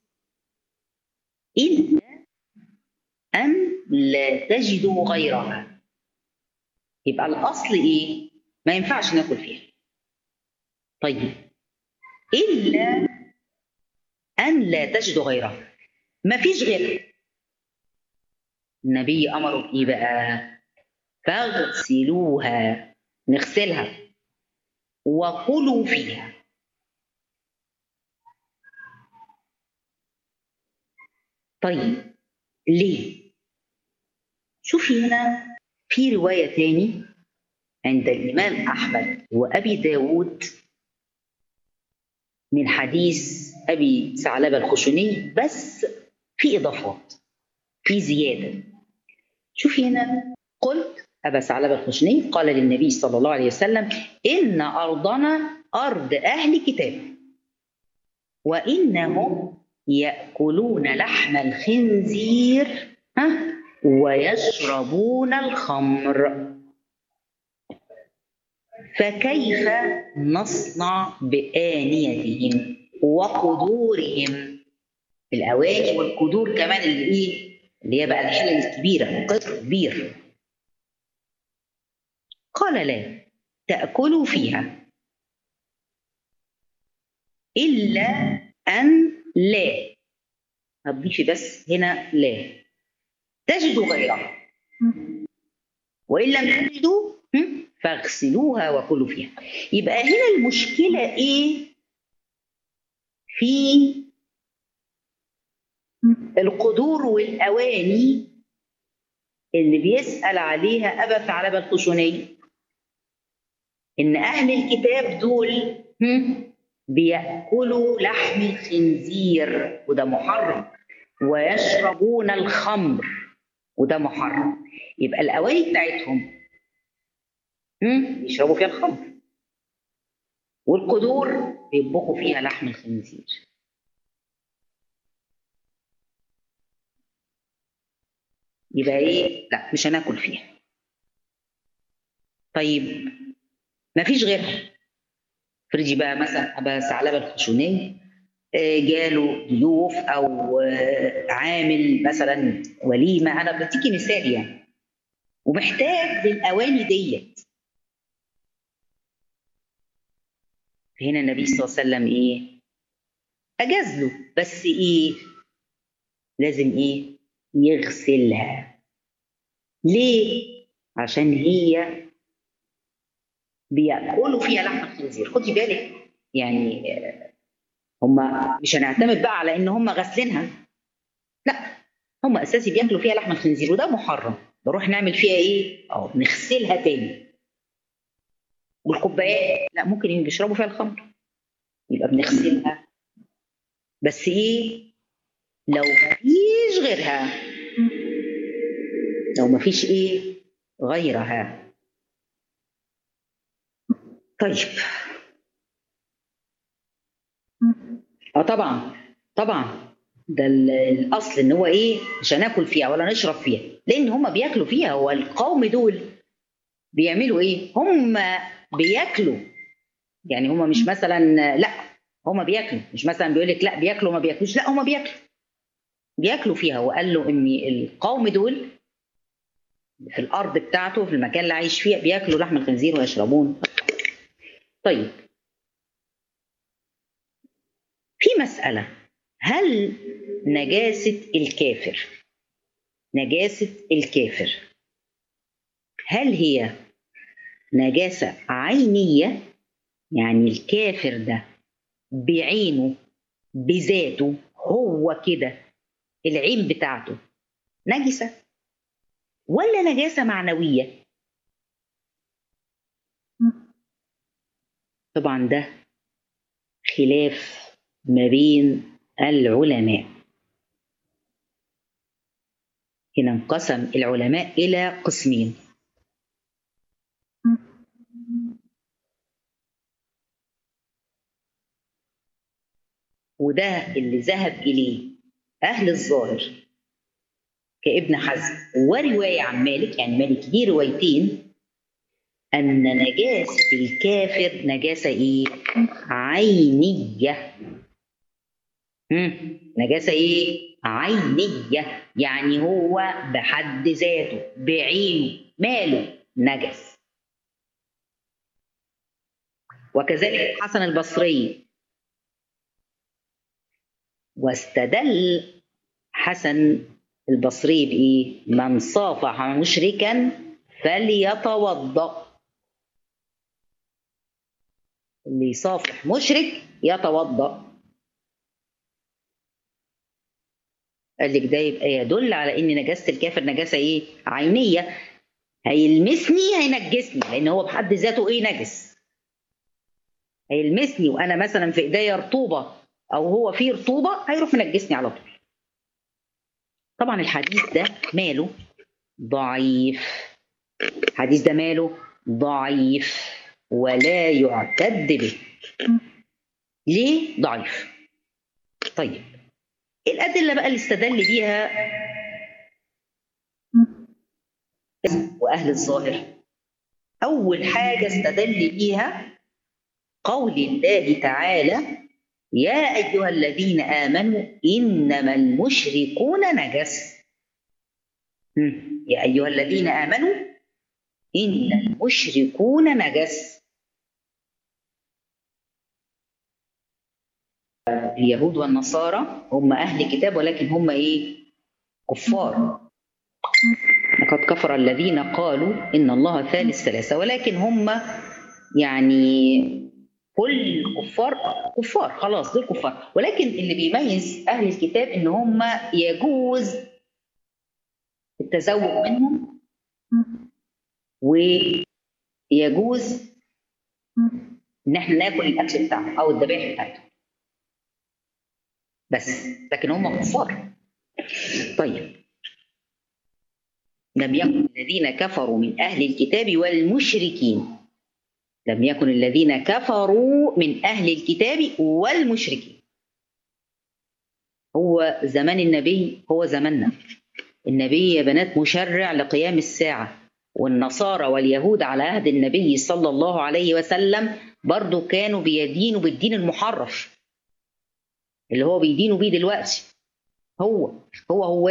إلا أن لا تجدوا غيرها يبقى الأصل إيه؟ ما ينفعش ناكل فيها طيب إلا أن لا تجدوا غيرها ما فيش غيرها النبي أمره بإيه بقى فاغسلوها نغسلها وكلوا فيها طيب ليه شوفي هنا في رواية تاني عند الإمام أحمد وأبي داود من حديث أبي ثعلبة الخشني بس في إضافات في زيادة شوفي هنا قلت أبا ثعلبة الخشني قال للنبي صلى الله عليه وسلم إن أرضنا أرض أهل كتاب وإنهم يأكلون لحم الخنزير ها ويشربون الخمر فكيف نصنع بآنيتهم وقدورهم الأواني والقدور كمان اللي إيه اللي هي بقى الحلل الكبيرة قطر كبير قال لا تأكلوا فيها إلا أن لا هتضيفي بس هنا لا تجدوا غيرها وإن لم تجدوا فاغسلوها وكلوا فيها يبقى هنا المشكلة إيه في القدور والأواني اللي بيسأل عليها أبا ثعلبة الخشني إن أهل الكتاب دول بيأكلوا لحم الخنزير وده محرم ويشربون الخمر وده محرم يبقى الأواني بتاعتهم بيشربوا فيها الخمر والقدور بيطبخوا فيها لحم الخنزير يبقى ايه لا مش هناكل فيها طيب ما فيش غيرها فرجي بقى مثلا أبا ثعلبة الخشوني آه، جاله ضيوف او آه، عامل مثلا وليمه انا بديكي مثال يعني ومحتاج للاواني ديت هنا النبي صلى الله عليه وسلم ايه اجاز له بس ايه لازم ايه يغسلها ليه عشان هي بياكلوا فيها لحم الخنزير خدي بالك يعني هم مش هنعتمد بقى على ان هم غاسلينها لا هم اساسي بياكلوا فيها لحم الخنزير وده محرم نروح نعمل فيها ايه اه نغسلها تاني والكوبايات لا ممكن بيشربوا فيها الخمر يبقى بنغسلها بس ايه لو مفيش غيرها لو مفيش ايه غيرها طيب اه طبعا طبعا ده الاصل ان هو ايه مش هناكل فيها ولا نشرب فيها لان هم بياكلوا فيها هو القوم دول بيعملوا ايه هم بياكلوا يعني هم مش مثلا لا هم بياكلوا مش مثلا بيقول لك لا بياكلوا ما بياكلوش لا هم بياكلوا بياكلوا فيها وقال له ان القوم دول في الارض بتاعته في المكان اللي عايش فيه بياكلوا لحم الخنزير ويشربون طيب في مسألة هل نجاسة الكافر نجاسة الكافر هل هي نجاسة عينية يعني الكافر ده بعينه بذاته هو كده العين بتاعته نجسة ولا نجاسة معنوية طبعا ده خلاف ما بين العلماء هنا انقسم العلماء إلى قسمين وده اللي ذهب إليه أهل الظاهر كابن حزم ورواية عن مالك يعني مالك ليه روايتين أن نجاسة الكافر نجاسة إيه؟ عينية مم. نجاسة إيه؟ عينية يعني هو بحد ذاته بعينه ماله نجس وكذلك الحسن البصري واستدل حسن البصري بإيه؟ من صافح مشركا فليتوضأ اللي يصافح مشرك يتوضأ قال لك ده يبقى يدل على ان نجاسه الكافر نجاسه ايه؟ عينيه هيلمسني هينجسني لان هو بحد ذاته ايه نجس هيلمسني وانا مثلا في ايديا رطوبه او هو فيه رطوبه هيروح منجسني على طول طبعا الحديث ده ماله ضعيف الحديث ده ماله ضعيف ولا يعتد به ليه ضعيف طيب الأدلة بقى اللي استدل بيها وأهل الظاهر أول حاجة استدل بيها قول الله تعالى يا أيها الذين آمنوا إنما المشركون نجس يا أيها الذين آمنوا إن المشركون نجس اليهود والنصارى هم أهل كتاب ولكن هم إيه؟ كفار لقد كفر الذين قالوا إن الله ثالث ثلاثة ولكن هم يعني كل كفار كفار خلاص دول كفار ولكن اللي بيميز أهل الكتاب إن هم يجوز التزوج منهم ويجوز إن احنا ناكل الأكل بتاعهم أو الذبائح بتاعتهم بس لكن هم كفار طيب لم يكن الذين كفروا من أهل الكتاب والمشركين لم يكن الذين كفروا من أهل الكتاب والمشركين هو زمان النبي هو زماننا النبي يا بنات مشرع لقيام الساعة والنصارى واليهود على عهد النبي صلى الله عليه وسلم برضو كانوا بيدينوا بالدين المحرف اللي هو بيدينوا بيه دلوقتي هو هو هو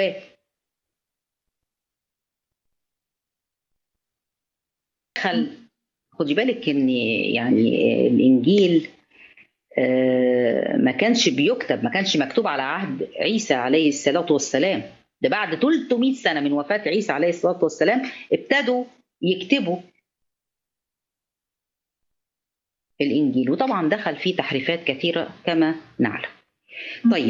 دخل خدي بالك ان يعني الانجيل آه، ما كانش بيكتب ما كانش مكتوب على عهد عيسى عليه الصلاه والسلام ده بعد 300 سنه من وفاه عيسى عليه الصلاه والسلام ابتدوا يكتبوا الانجيل وطبعا دخل فيه تحريفات كثيره كما نعلم طيب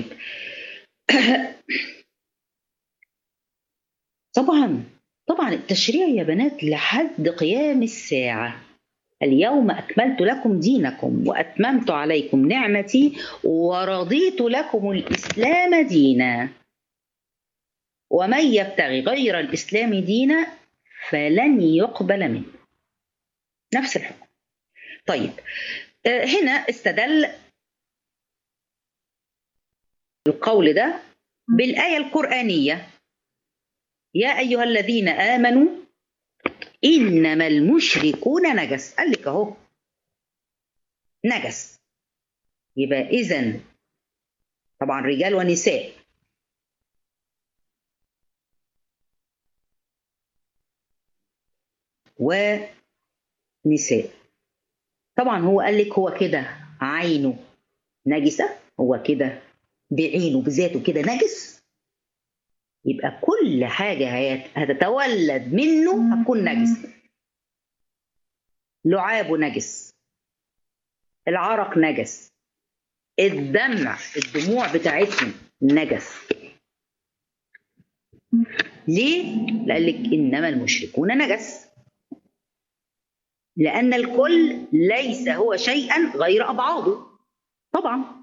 طبعا طبعا التشريع يا بنات لحد قيام الساعه اليوم اكملت لكم دينكم واتممت عليكم نعمتي ورضيت لكم الاسلام دينا ومن يبتغي غير الاسلام دينا فلن يقبل منه نفس الحكم طيب آه، هنا استدل القول ده بالآية القرآنية يا أيها الذين آمنوا إنما المشركون نجس قال لك أهو نجس يبقى إذا طبعا رجال ونساء ونساء طبعا هو قال لك هو كده عينه نجسة هو كده بعينه بذاته كده نجس يبقى كل حاجة هيت- هتتولد منه هتكون نجس لعابه نجس العرق نجس الدمع الدموع بتاعتهم نجس ليه؟ لقال لك إنما المشركون نجس لأن الكل ليس هو شيئا غير أبعاضه طبعا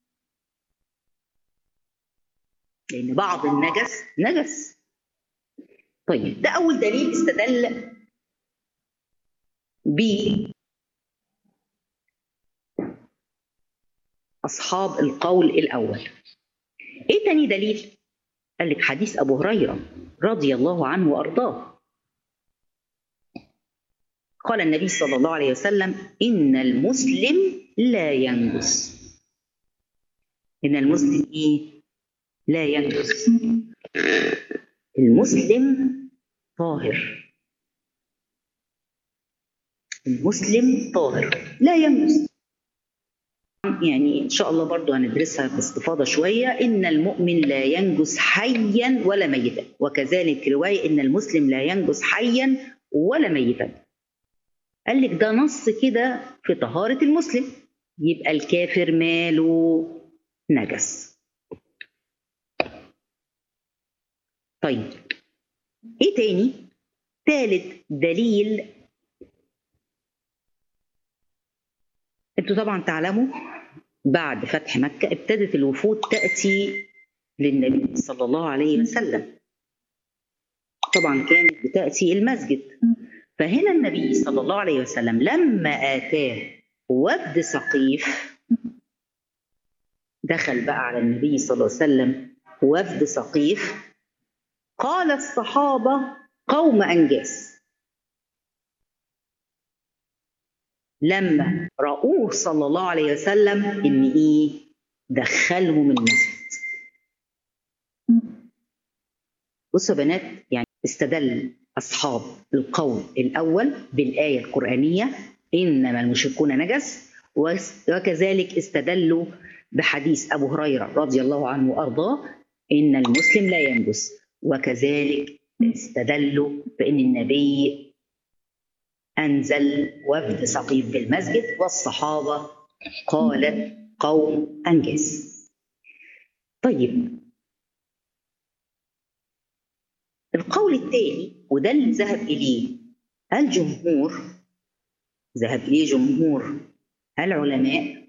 لأن بعض النجس نجس طيب ده أول دليل استدل ب أصحاب القول الأول إيه تاني دليل؟ قال لك حديث أبو هريرة رضي الله عنه وأرضاه قال النبي صلى الله عليه وسلم إن المسلم لا ينجس إن المسلم إيه؟ لا ينجس المسلم طاهر المسلم طاهر لا ينجس يعني ان شاء الله برضو هندرسها باستفاضه شويه ان المؤمن لا ينجس حيا ولا ميتا وكذلك روايه ان المسلم لا ينجس حيا ولا ميتا قال لك ده نص كده في طهاره المسلم يبقى الكافر ماله نجس طيب ايه تاني ثالث دليل انتوا طبعا تعلموا بعد فتح مكة ابتدت الوفود تأتي للنبي صلى الله عليه وسلم طبعا كانت بتأتي المسجد فهنا النبي صلى الله عليه وسلم لما آتاه وفد سقيف دخل بقى على النبي صلى الله عليه وسلم وفد سقيف قال الصحابة قوم أنجاس لما رأوه صلى الله عليه وسلم إن إيه دخلهم المسجد بصوا يا بنات يعني استدل أصحاب القول الأول بالآية القرآنية إنما المشركون نجس وكذلك استدلوا بحديث أبو هريرة رضي الله عنه وأرضاه إن المسلم لا ينجس وكذلك استدلوا بأن النبي أنزل وفد سقيف بالمسجد والصحابة قالت قوم أنجز طيب القول الثاني وده اللي ذهب إليه الجمهور ذهب إليه جمهور العلماء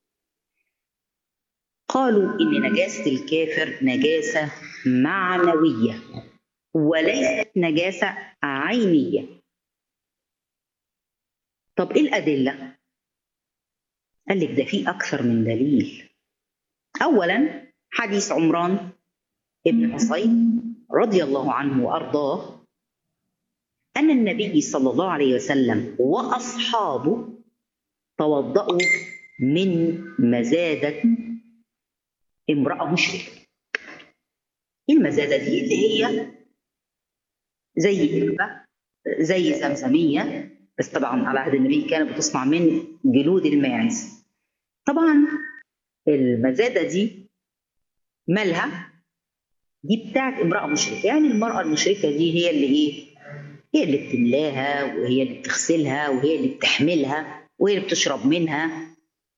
قالوا إن نجاسة الكافر نجاسة معنوية وليست نجاسة عينية طب ايه الادله قال لك ده في اكثر من دليل اولا حديث عمران ابن حصين رضي الله عنه وارضاه أن النبي صلى الله عليه وسلم وأصحابه توضأوا من مزادة امرأة مشركة إيه المزادة دي اللي هي زي قربة زي زمزمية بس طبعا على عهد النبي كانت بتصنع من جلود الماعز طبعا المزادة دي مالها دي بتاعت امرأة مشركة يعني المرأة المشركة دي هي اللي ايه هي اللي بتملاها وهي اللي بتغسلها وهي اللي بتحملها وهي اللي بتشرب منها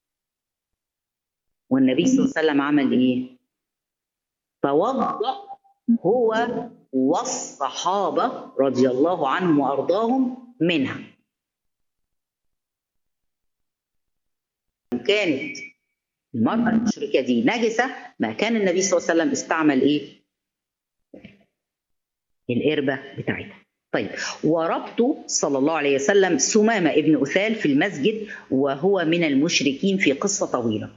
والنبي صلى الله عليه وسلم عمل ايه توضأ هو والصحابة رضي الله عنهم وأرضاهم منها كانت المرأة المشركة دي نجسة ما كان النبي صلى الله عليه وسلم استعمل ايه القربة بتاعتها طيب وربط صلى الله عليه وسلم سمامة ابن أثال في المسجد وهو من المشركين في قصة طويلة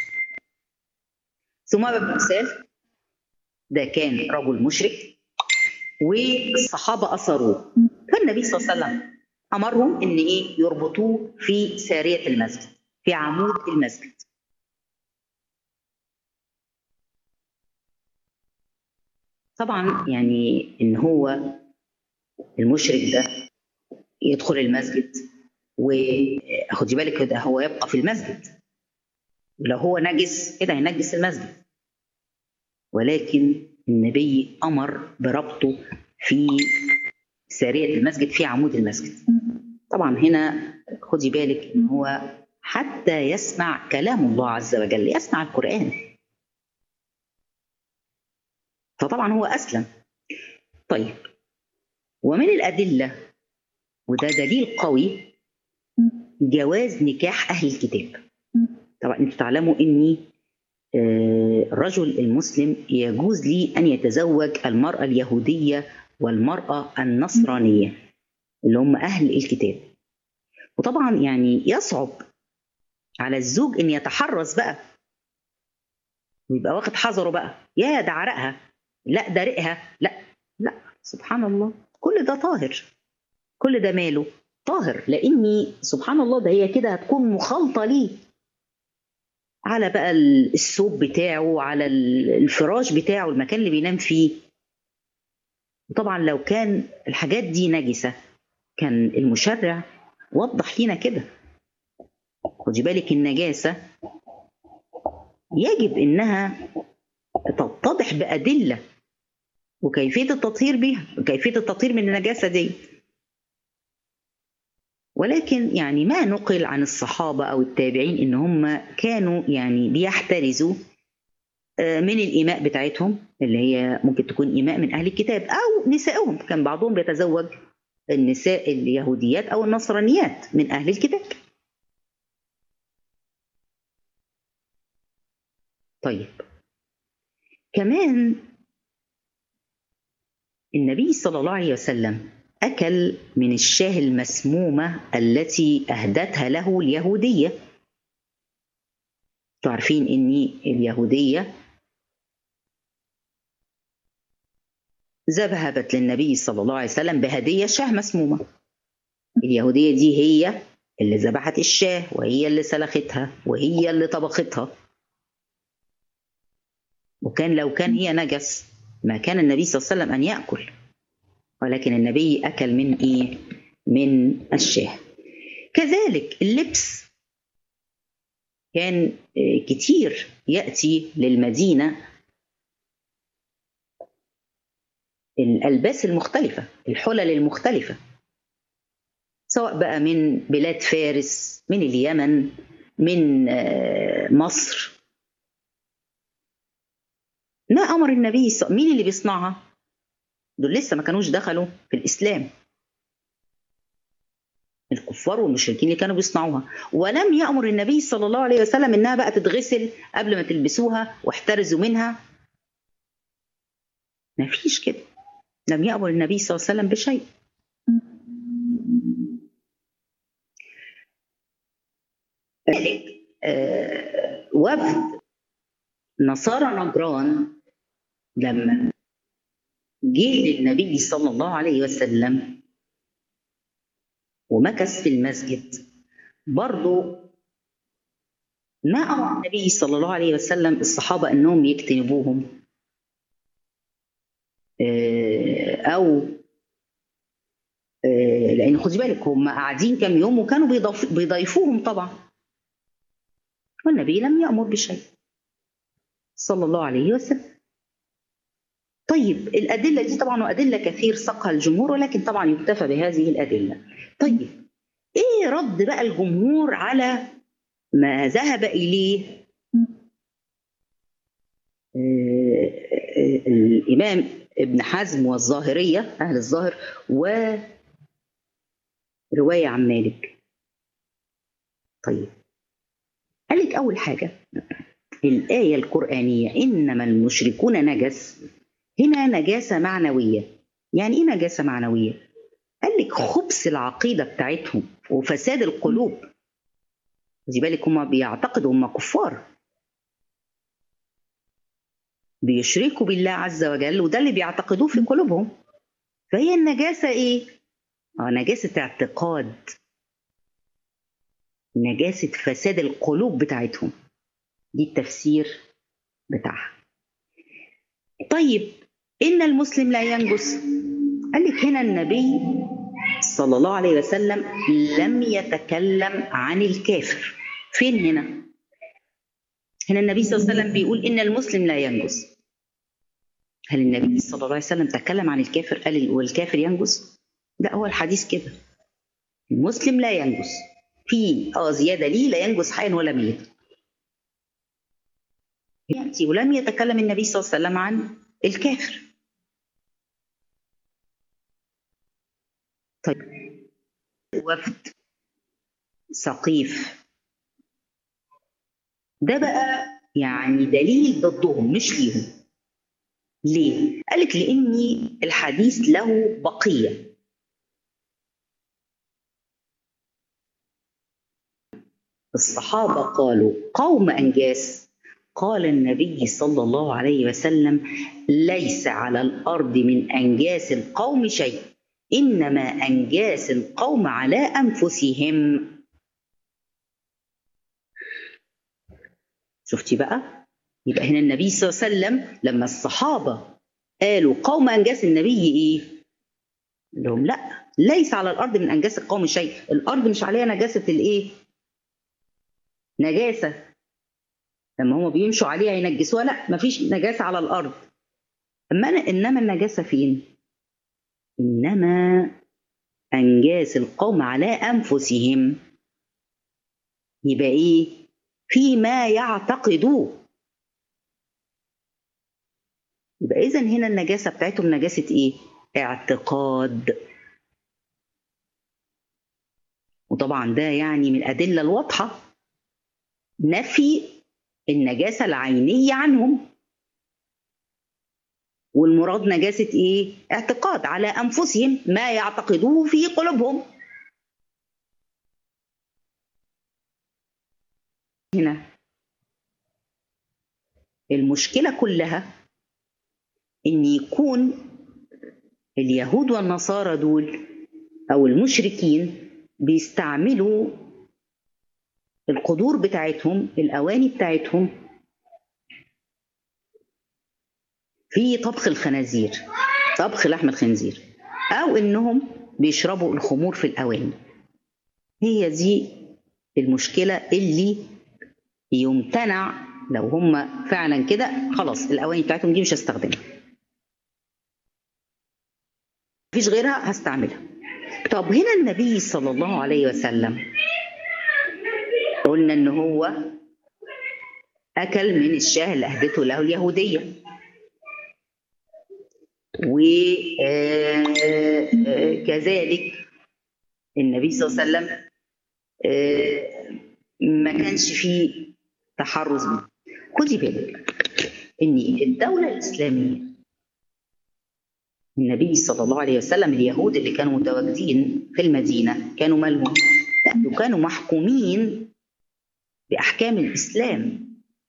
سمامة بن أثال ده كان رجل مشرك والصحابة أسروه فالنبي صلى الله عليه وسلم أمرهم إن إيه يربطوه في سارية المسجد في عمود المسجد طبعا يعني ان هو المشرك ده يدخل المسجد وخدي بالك ده هو يبقى في المسجد ولو هو نجس كده هينجس المسجد ولكن النبي امر بربطه في سارية المسجد في عمود المسجد طبعا هنا خدي بالك ان هو حتى يسمع كلام الله عز وجل يسمع القرآن فطبعا هو أسلم طيب ومن الأدلة وده دليل قوي جواز نكاح أهل الكتاب طبعا انتوا تعلموا اني الرجل المسلم يجوز لي ان يتزوج المراه اليهوديه والمراه النصرانيه اللي هم اهل الكتاب وطبعا يعني يصعب على الزوج ان يتحرز بقى ويبقى واخد حذره بقى يا ده عرقها لا ده رقها لا لا سبحان الله كل ده طاهر كل ده ماله طاهر لاني سبحان الله ده هي كده هتكون مخالطه ليه على بقى الثوب بتاعه على الفراش بتاعه المكان اللي بينام فيه وطبعا لو كان الحاجات دي نجسه كان المشرع وضح لينا كده خدي بالك النجاسه يجب انها تتضح بادله وكيفيه التطهير بيها وكيفيه التطهير من النجاسه دي ولكن يعني ما نقل عن الصحابه او التابعين ان هم كانوا يعني بيحترزوا من الإيماء بتاعتهم اللي هي ممكن تكون إيماء من أهل الكتاب أو نسائهم كان بعضهم بيتزوج النساء اليهوديات أو النصرانيات من أهل الكتاب طيب كمان النبي صلى الله عليه وسلم أكل من الشاه المسمومة التي أهدتها له اليهودية تعرفين إن اليهودية ذهبت للنبي صلى الله عليه وسلم بهدية شاه مسمومة اليهودية دي هي اللي ذبحت الشاه وهي اللي سلختها وهي اللي طبختها وكان لو كان هي نجس ما كان النبي صلى الله عليه وسلم أن يأكل ولكن النبي أكل من إيه؟ من الشاه كذلك اللبس كان كتير يأتي للمدينة الألباس المختلفة الحلل المختلفة سواء بقى من بلاد فارس من اليمن من مصر ما أمر النبي ص... مين اللي بيصنعها؟ دول لسه ما كانوش دخلوا في الإسلام الكفار والمشركين اللي كانوا بيصنعوها ولم يأمر النبي صلى الله عليه وسلم إنها بقى تتغسل قبل ما تلبسوها واحترزوا منها ما فيش كده لم يأمر النبي صلى الله عليه وسلم بشيء ذلك وفد نصارى نجران لما جه للنبي صلى الله عليه وسلم ومكث في المسجد برضو ما أمر النبي صلى الله عليه وسلم الصحابة أنهم يجتنبوهم آه، أو آه، لأن خدي بالك هم قاعدين كام يوم وكانوا بيضيف- بيضيفوهم طبعا والنبي لم يأمر بشيء صلى الله عليه وسلم طيب الأدلة دي طبعا وأدلة كثير ساقها الجمهور ولكن طبعا يكتفى بهذه الأدلة طيب إيه رد بقى الجمهور على ما ذهب إليه آه، آه، الإمام ابن حزم والظاهرية أهل الظاهر ورواية عن مالك طيب قال لك أول حاجة الآية القرآنية إنما المشركون نجس هنا نجاسة معنوية يعني إيه نجاسة معنوية؟ قال لك خبث العقيدة بتاعتهم وفساد القلوب خدي بالك هما بيعتقدوا هما كفار بيشركوا بالله عز وجل وده اللي بيعتقدوه في قلوبهم فهي النجاسة إيه؟ آه نجاسة اعتقاد نجاسة فساد القلوب بتاعتهم دي التفسير بتاعها طيب إن المسلم لا ينجس قال لك هنا النبي صلى الله عليه وسلم لم يتكلم عن الكافر فين هنا هنا النبي صلى الله عليه وسلم بيقول إن المسلم لا ينجس هل النبي صلى الله عليه وسلم تكلم عن الكافر قال والكافر ينجس لا هو الحديث كده المسلم لا ينجس في اه زياده ليه لا ينجس حيا ولا ميتا ياتي ولم يتكلم النبي صلى الله عليه وسلم عن الكافر طيب وفد سقيف ده بقى يعني دليل ضدهم مش ليهم ليه؟ قالك لأن الحديث له بقية الصحابة قالوا قوم أنجاس قال النبي صلى الله عليه وسلم ليس على الأرض من أنجاس القوم شيء إنما أنجاس القوم على أنفسهم شفتي بقى يبقى هنا النبي صلى الله عليه وسلم لما الصحابة قالوا قوم أنجاس النبي إيه قال لهم لا ليس على الأرض من أنجاس القوم شيء الأرض مش عليها نجاسة الإيه نجاسة لما هم بيمشوا عليها ينجسوها لا مفيش نجاسة على الأرض أما أنا إنما النجاسة فين إنما أنجاس القوم على أنفسهم يبقى إيه فيما يعتقدوه يبقى إذا هنا النجاسة بتاعتهم نجاسة إيه؟ اعتقاد وطبعا ده يعني من الأدلة الواضحة نفي النجاسة العينية عنهم والمراد نجاسة إيه؟ اعتقاد على أنفسهم ما يعتقدوه في قلوبهم هنا المشكلة كلها إن يكون اليهود والنصارى دول أو المشركين بيستعملوا القدور بتاعتهم الأواني بتاعتهم في طبخ الخنازير طبخ لحم الخنزير أو إنهم بيشربوا الخمور في الأواني هي دي المشكلة اللي يمتنع لو هم فعلا كده خلاص الأواني بتاعتهم دي مش هستخدمها مفيش غيرها هستعملها طب هنا النبي صلى الله عليه وسلم قلنا ان هو اكل من الشاه اللي اهدته له اليهوديه وكذلك النبي صلى الله عليه وسلم ما كانش فيه تحرز منه خدي بالك ان الدوله الاسلاميه النبي صلى الله عليه وسلم اليهود اللي كانوا متواجدين في المدينه كانوا مالهم لا كانوا محكومين باحكام الاسلام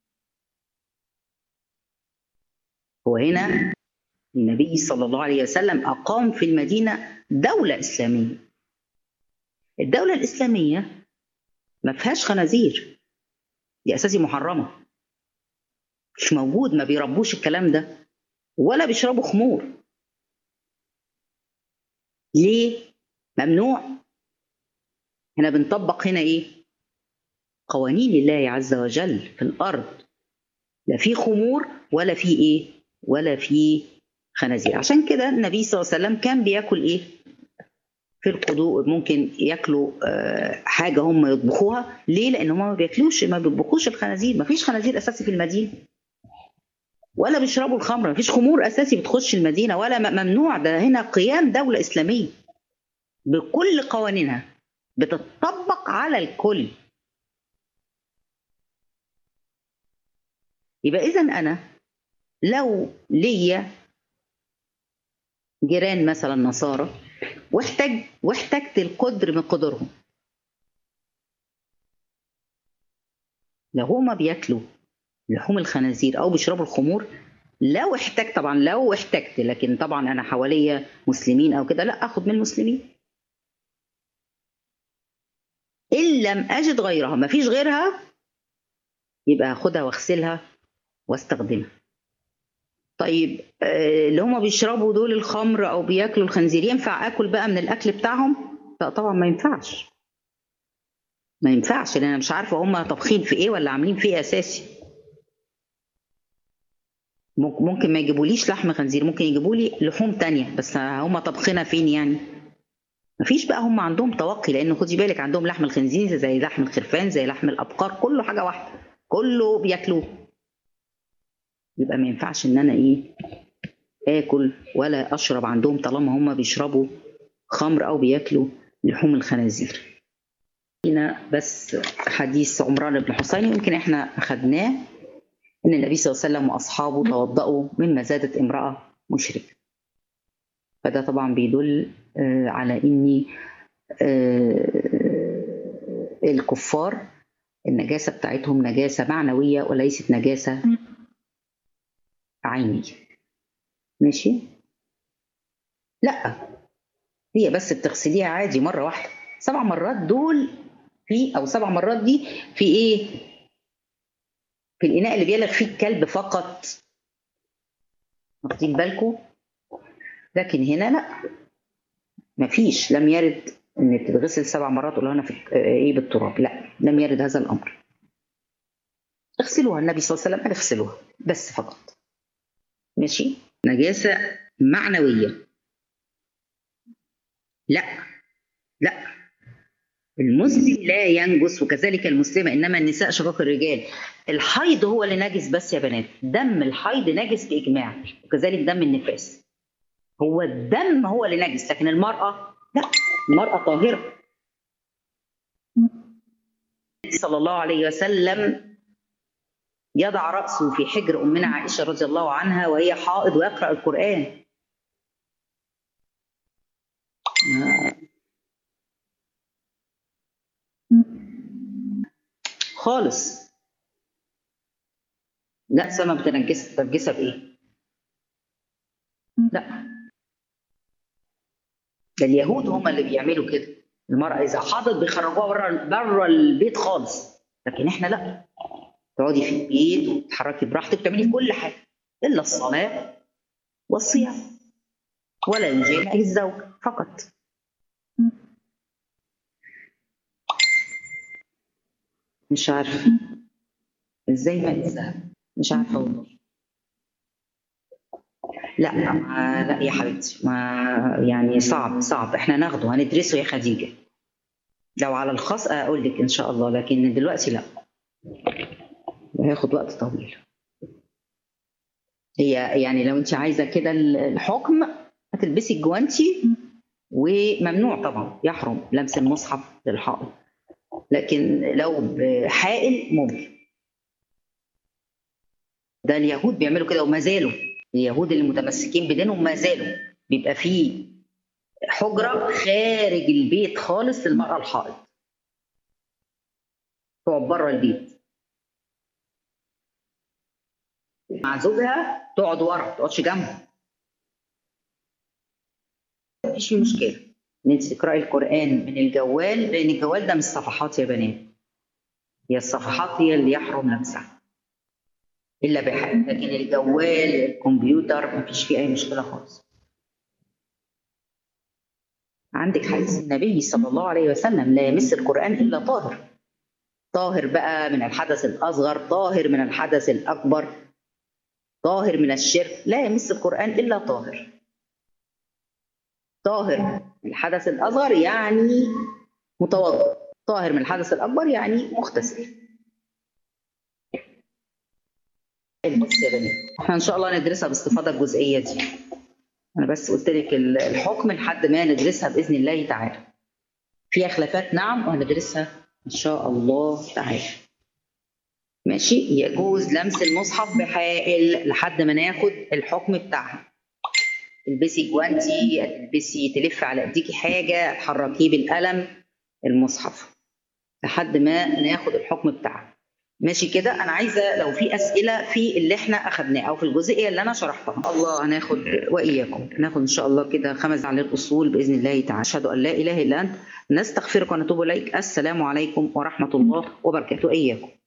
وهنا النبي صلى الله عليه وسلم اقام في المدينه دوله اسلاميه الدولة الإسلامية ما فيهاش خنازير دي أساسي محرمة مش موجود ما بيربوش الكلام ده ولا بيشربوا خمور ليه؟ ممنوع هنا بنطبق هنا ايه؟ قوانين الله عز وجل في الأرض لا في خمور ولا في ايه؟ ولا في خنازير عشان كده النبي صلى الله عليه وسلم كان بياكل ايه؟ في القدوء ممكن ياكلوا حاجه هم يطبخوها ليه لان هم ما بياكلوش ما بيطبخوش الخنازير ما فيش خنازير اساسي في المدينه ولا بيشربوا الخمر ما فيش خمور اساسي بتخش المدينه ولا ممنوع ده هنا قيام دوله اسلاميه بكل قوانينها بتطبق على الكل يبقى اذا انا لو ليا جيران مثلا نصارى واحتاج واحتجت القدر من قدرهم لو هما بياكلوا لحوم الخنازير او بيشربوا الخمور لو احتجت طبعا لو احتجت لكن طبعا انا حواليا مسلمين او كده لا اخد من المسلمين ان لم اجد غيرها ما فيش غيرها يبقى هاخدها واغسلها واستخدمها طيب اللي هما بيشربوا دول الخمر او بياكلوا الخنزير ينفع اكل بقى من الاكل بتاعهم لا طبعا ما ينفعش ما ينفعش لان انا مش عارفه هما طابخين في ايه ولا عاملين في ايه اساسي ممكن ما يجيبوليش لحم خنزير ممكن يجيبوا لي لحوم تانية بس هما طبخنا فين يعني مفيش بقى هم عندهم توقي لان خدي بالك عندهم لحم الخنزير زي لحم الخرفان زي لحم الابقار كله حاجه واحده كله بياكلوه يبقى ما ينفعش ان انا ايه اكل ولا اشرب عندهم طالما هم بيشربوا خمر او بياكلوا لحوم الخنازير هنا بس حديث عمران بن حسين يمكن احنا اخذناه ان النبي صلى الله عليه وسلم واصحابه توضأوا مما زادت امراه مشركه فده طبعا بيدل على ان الكفار النجاسه بتاعتهم نجاسه معنويه وليست نجاسه عينية ماشي لا هي بس بتغسليها عادي مرة واحدة سبع مرات دول في أو سبع مرات دي في إيه في الإناء اللي بيلغ فيه الكلب فقط واخدين بالكم لكن هنا لا مفيش لم يرد ان تتغسل سبع مرات ولا هنا في ايه بالتراب لا لم يرد هذا الامر اغسلوها النبي صلى الله عليه وسلم قال اغسلوها بس فقط ماشي نجاسة معنوية لا لا المسلم لا ينجس وكذلك المسلمة إنما النساء شقاق الرجال الحيض هو اللي نجس بس يا بنات دم الحيض نجس بإجماع وكذلك دم النفاس هو الدم هو اللي نجس لكن المرأة لا المرأة طاهرة صلى الله عليه وسلم يضع رأسه في حجر أمنا عائشة رضي الله عنها وهي حائض ويقرأ القرآن خالص لا سما بتنجس بتنجسها بإيه؟ لا ده اليهود هم اللي بيعملوا كده المرأة إذا حاضت بيخرجوها بره بره البيت خالص لكن إحنا لا تقعدي في البيت وتتحركي براحتك وتعملي كل حاجه الا الصلاه والصيام ولا يجامع الزوج فقط مش عارفه ازاي ما الذهب مش عارفه والله لا ما لا يا حبيبتي ما يعني صعب صعب احنا ناخده هندرسه يا خديجه لو على الخاص اقول لك ان شاء الله لكن دلوقتي لا هياخد وقت طويل هي يعني لو انت عايزه كده الحكم هتلبسي الجوانتي وممنوع طبعا يحرم لمس المصحف للحائط لكن لو بحائل ممكن ده اليهود بيعملوا كده وما زالوا اليهود اللي متمسكين بدينهم ما زالوا بيبقى فيه حجره خارج البيت خالص للمراه الحائض تقعد بره البيت مع زوجها تقعد ورا ما تقعدش جنبه مفيش فيه مشكله ان انت تقراي القران من الجوال لان الجوال ده مش صفحات يا بنات هي الصفحات هي اللي يحرم لمسها الا بحق لكن الجوال الكمبيوتر مفيش فيه اي مشكله خالص عندك حديث النبي صلى الله عليه وسلم لا يمس القران الا طاهر طاهر بقى من الحدث الاصغر طاهر من الحدث الاكبر طاهر من الشرك لا يمس القران الا طاهر طاهر من الحدث الاصغر يعني متوضئ طاهر من الحدث الاكبر يعني مغتسل البس يا بنات احنا ان شاء الله ندرسها باستفاضه الجزئيه دي انا بس قلت لك الحكم لحد ما ندرسها باذن الله تعالى فيها خلافات نعم وهندرسها ان شاء الله تعالى ماشي يجوز لمس المصحف بحائل لحد ما ناخد الحكم بتاعها تلبسي جوانتي تلبسي تلف على ايديكي حاجه تحركيه بالقلم المصحف لحد ما ناخد الحكم بتاعها ماشي كده انا عايزه لو في اسئله في اللي احنا اخذناه او في الجزئيه اللي انا شرحتها الله هناخد واياكم ناخد ان شاء الله كده خمس على الاصول باذن الله تعالى اشهد ان لا اله الا انت نستغفرك ونتوب اليك السلام عليكم ورحمه الله وبركاته اياكم